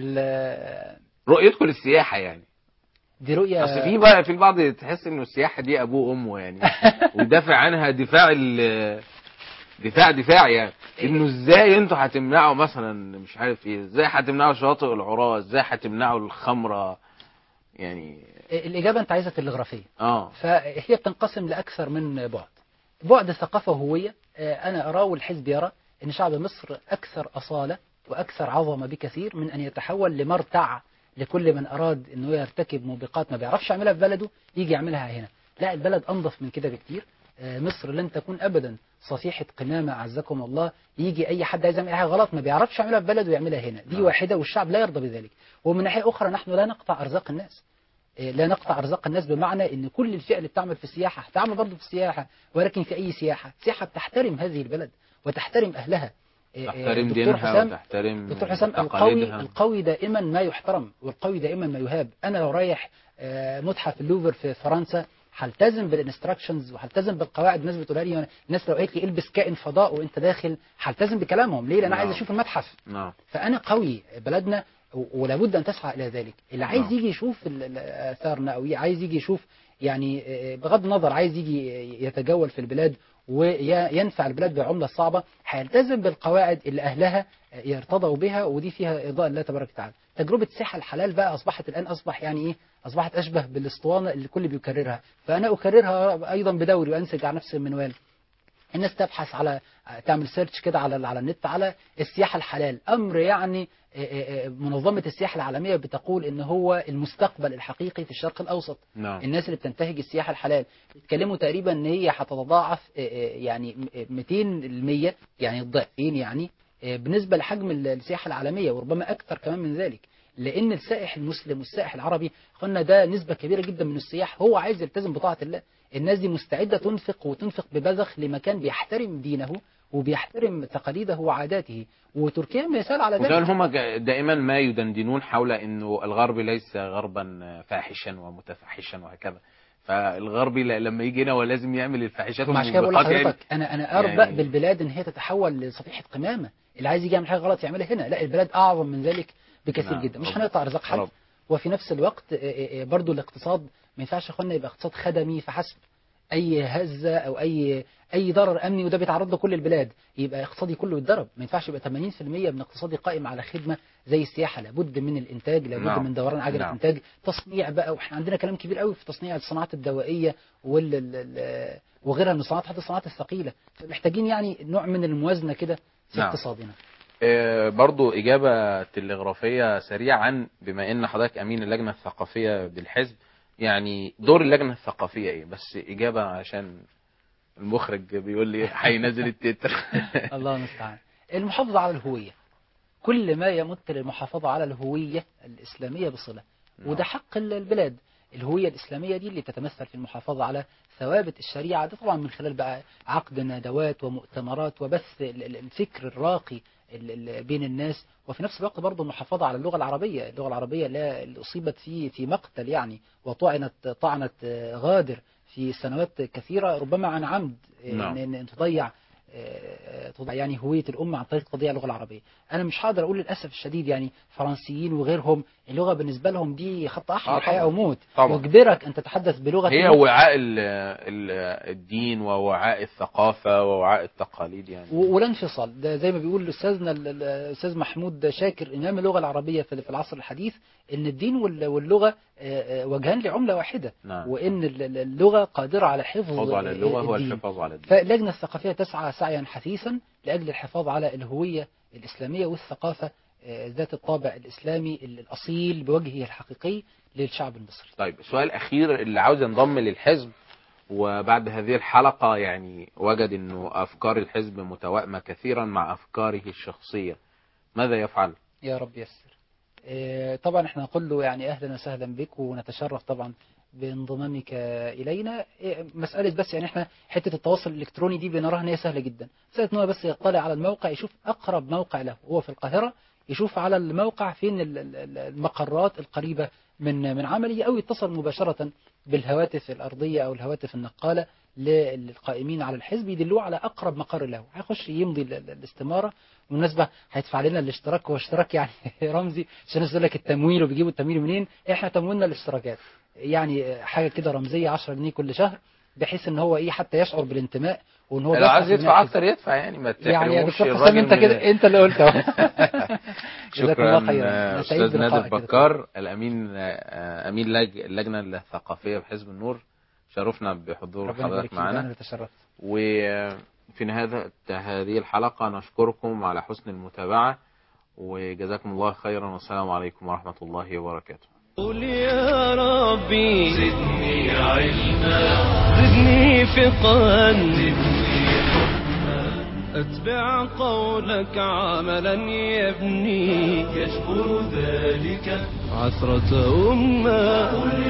ال- رؤيتكم للسياحه يعني دي رؤية اصل في بقى في البعض تحس انه السياحه دي ابوه وامه يعني ويدافع عنها دفاع ال دفاع دفاع يعني انه ازاي انتوا هتمنعوا مثلا مش عارف ايه ازاي هتمنعوا شواطئ العراة ازاي هتمنعوا الخمره يعني الإجابة أنت عايزة تلغرافية اه فهي بتنقسم لأكثر من بعد بعد ثقافة وهوية آه، أنا أراه والحزب يرى أن شعب مصر أكثر أصالة وأكثر عظمة بكثير من أن يتحول لمرتع لكل من أراد أنه يرتكب موبقات ما بيعرفش يعملها في بلده يجي يعملها هنا لا البلد أنظف من كده بكتير آه، مصر لن تكون أبدا صفيحة قمامة أعزكم الله يجي أي حد عايز يعمل حاجة غلط ما بيعرفش يعملها في بلده ويعملها هنا دي نعم. واحدة والشعب لا يرضى بذلك ومن ناحية أخرى نحن لا نقطع أرزاق الناس إيه، لا نقطع ارزاق الناس بمعنى ان كل الفئه اللي بتعمل في السياحه هتعمل برضه في السياحه ولكن في اي سياحه السياحه بتحترم هذه البلد وتحترم اهلها إيه، إيه، تحترم دكتور دينها حسام وتحترم دكتور حسام القوي تقاليدها القوي دائما ما يحترم والقوي دائما ما يهاب انا لو رايح آه، متحف اللوفر في فرنسا هلتزم بالانستراكشنز وهلتزم بالقواعد الناس بتقولها لي الناس لو قالت لي البس كائن فضاء وانت داخل هلتزم بكلامهم ليه لان انا نعم. عايز اشوف المتحف نعم فانا قوي بلدنا و- ولابد ان تسعى الى ذلك اللي عايز نعم. يجي يشوف ال- ال- اثارنا او عايز يجي يشوف يعني آه، بغض النظر عايز يجي يتجول في البلاد وينفع البلاد بالعمله الصعبه هيلتزم بالقواعد اللي اهلها يرتضوا بها ودي فيها ارضاء الله تبارك وتعالى تجربه السياحه الحلال بقى اصبحت الان اصبح يعني ايه اصبحت اشبه بالاسطوانه اللي الكل بيكررها فانا اكررها ايضا بدوري وانسج على نفس المنوال الناس تبحث على تعمل سيرش كده على على النت على السياحه الحلال امر يعني آه، آه، آه، منظمه السياحه العالميه بتقول ان هو المستقبل الحقيقي في الشرق الاوسط نعم الناس اللي بتنتهج السياحه الحلال بيتكلموا تقريبا ان هي هتتضاعف آه، آه، يعني م- 200% يعني الضعفين يعني آه، بالنسبه لحجم ال- السياحه العالميه وربما اكثر كمان من ذلك لان السائح المسلم والسائح العربي قلنا ده نسبه كبيره جدا من السياح هو عايز يلتزم بطاعه الله الناس دي مستعده تنفق وتنفق ببذخ لمكان بيحترم دينه وبيحترم تقاليده وعاداته وتركيا مثال على وكمان ذلك هم دائما ما يدندنون حول انه الغرب ليس غربا فاحشا ومتفحشا وهكذا فالغربي ل- لما يجي هنا هو لازم يعمل الفاحشات ما عشان كده بقول والموبقات لحضرتك انا انا اربأ يعني- بالبلاد ان هي تتحول لصفيحه قمامه اللي عايز يجي يعمل حاجه غلط يعملها هنا لا البلاد اعظم من ذلك بكثير نعم. جدا مش رب- هنقطع رزاق حد رب. وفي نفس الوقت آه، آه، آه، برضو الاقتصاد ما ينفعش يا اخوانا يبقى اقتصاد خدمي فحسب اي هزه او اي اي ضرر امني وده بيتعرض له كل البلاد يبقى اقتصادي كله يتضرب ما ينفعش يبقى 80% من اقتصادي قائم على خدمه زي السياحه لابد من الانتاج لابد نعم. من دوران عجله نعم. انتاج تصنيع بقى واحنا عندنا كلام كبير قوي في تصنيع الصناعات الدوائيه وال ال- ال- وغيرها من الصناعات حتى الصناعات الثقيله محتاجين يعني نوع من الموازنه كده في نعم. اقتصادنا آه، برضو إجابة تلغرافية سريعا بما إن حضرتك أمين اللجنة الثقافية بالحزب يعني دور اللجنة الثقافية إيه بس إجابة عشان المخرج بيقول لي هينزل التتر الله المستعان المحافظة على الهوية كل ما يمت للمحافظة على الهوية الإسلامية بصلة وده حق ال- البلاد الهوية الإسلامية دي اللي تتمثل في المحافظة على ثوابت الشريعة ده طبعا من خلال بقى عقد ندوات ومؤتمرات وبث ال- ال- الفكر الراقي ال- ال- بين الناس وفي نفس الوقت برضه المحافظة على اللغة العربية اللغة العربية لا اللي أصيبت في في مقتل يعني وطعنت طعنت آه، غادر في سنوات كثيرة ربما عن عمد آه، نعم. إن إن تضيع آه، تضيع يعني هوية الأمة عن طريق تضييع اللغة العربية أنا مش هقدر أقول للأسف الشديد يعني فرنسيين وغيرهم اللغة بالنسبة لهم دي خط أحمر آه، حياة طبعاً. أو موت طبعاً. يجبرك أن تتحدث بلغة هي النطق. وعاء ال- ال- الدين ووعاء الثقافة ووعاء التقاليد يعني و- ولا انفصال ده زي ما بيقول استاذنا ال- ال- الاستاذ محمود شاكر امام اللغه العربيه في في العصر الحديث ان الدين وال- واللغه آه، آه، وجهان لعمله واحده نعم. وان ال- ال- اللغه قادره على حفظ الحفاظ على اللغة هو الدين. الحفاظ على الدين فاللجنه الثقافيه تسعى سعيا حثيثا لاجل الحفاظ على الهويه الاسلاميه والثقافه آه، ذات الطابع الاسلامي الاصيل بوجهه الحقيقي للشعب المصري طيب السؤال الأخير اللي عاوز ينضم للحزب وبعد هذه الحلقة يعني وجد أنه أفكار الحزب متوائمة كثيرا مع أفكاره الشخصية ماذا يفعل؟ يا رب يسر آه، طبعا احنا نقول له يعني اهلا وسهلا بك ونتشرف طبعا بانضمامك إلينا إيه، مسألة بس يعني احنا حتة التواصل الإلكتروني دي بنراها إن هي سهلة جدا مسألة إن هو بس يطلع على الموقع يشوف أقرب موقع له هو في القاهرة يشوف على الموقع فين ال- ال- ال- المقرات القريبة من من عمله أو يتصل مباشرة بالهواتف الأرضية أو الهواتف النقالة للقائمين على الحزب يدلوه على أقرب مقر له هيخش يمضي ال- ال- الاستمارة بالمناسبة هيدفع لنا الاشتراك هو اشتراك يعني رمزي عشان الناس تقول لك التمويل وبيجيبوا التمويل منين احنا تمويلنا الاشتراكات يعني حاجة كده رمزية 10 جنيه كل شهر بحيث ان هو ايه حتى يشعر بالانتماء وان هو لو بيسعى عايز في يدفع بناء اكتر يدفع يعني ما يعني يا تحرموش دكتور حسام الراجل انت من- كده انت اللي قلت اهو جزاك الله شكرا خيرا آه، أنا سعيد استاذ نادر بلقائك يا دكتور. بكار الامين آه، امين لج... اللجنه الثقافيه بحزب النور شرفنا بحضور ربنا يبارك حضرتك فيك انا معنا اللي تشرفت وفي نهايه هذه الحلقه نشكركم على حسن المتابعه وجزاكم الله خيرا والسلام عليكم ورحمه الله وبركاته قل يا ربي زدني علما زدني فقها زدني حكما اتبع قولك عملا يبني يجبر ذلك عثرة أمة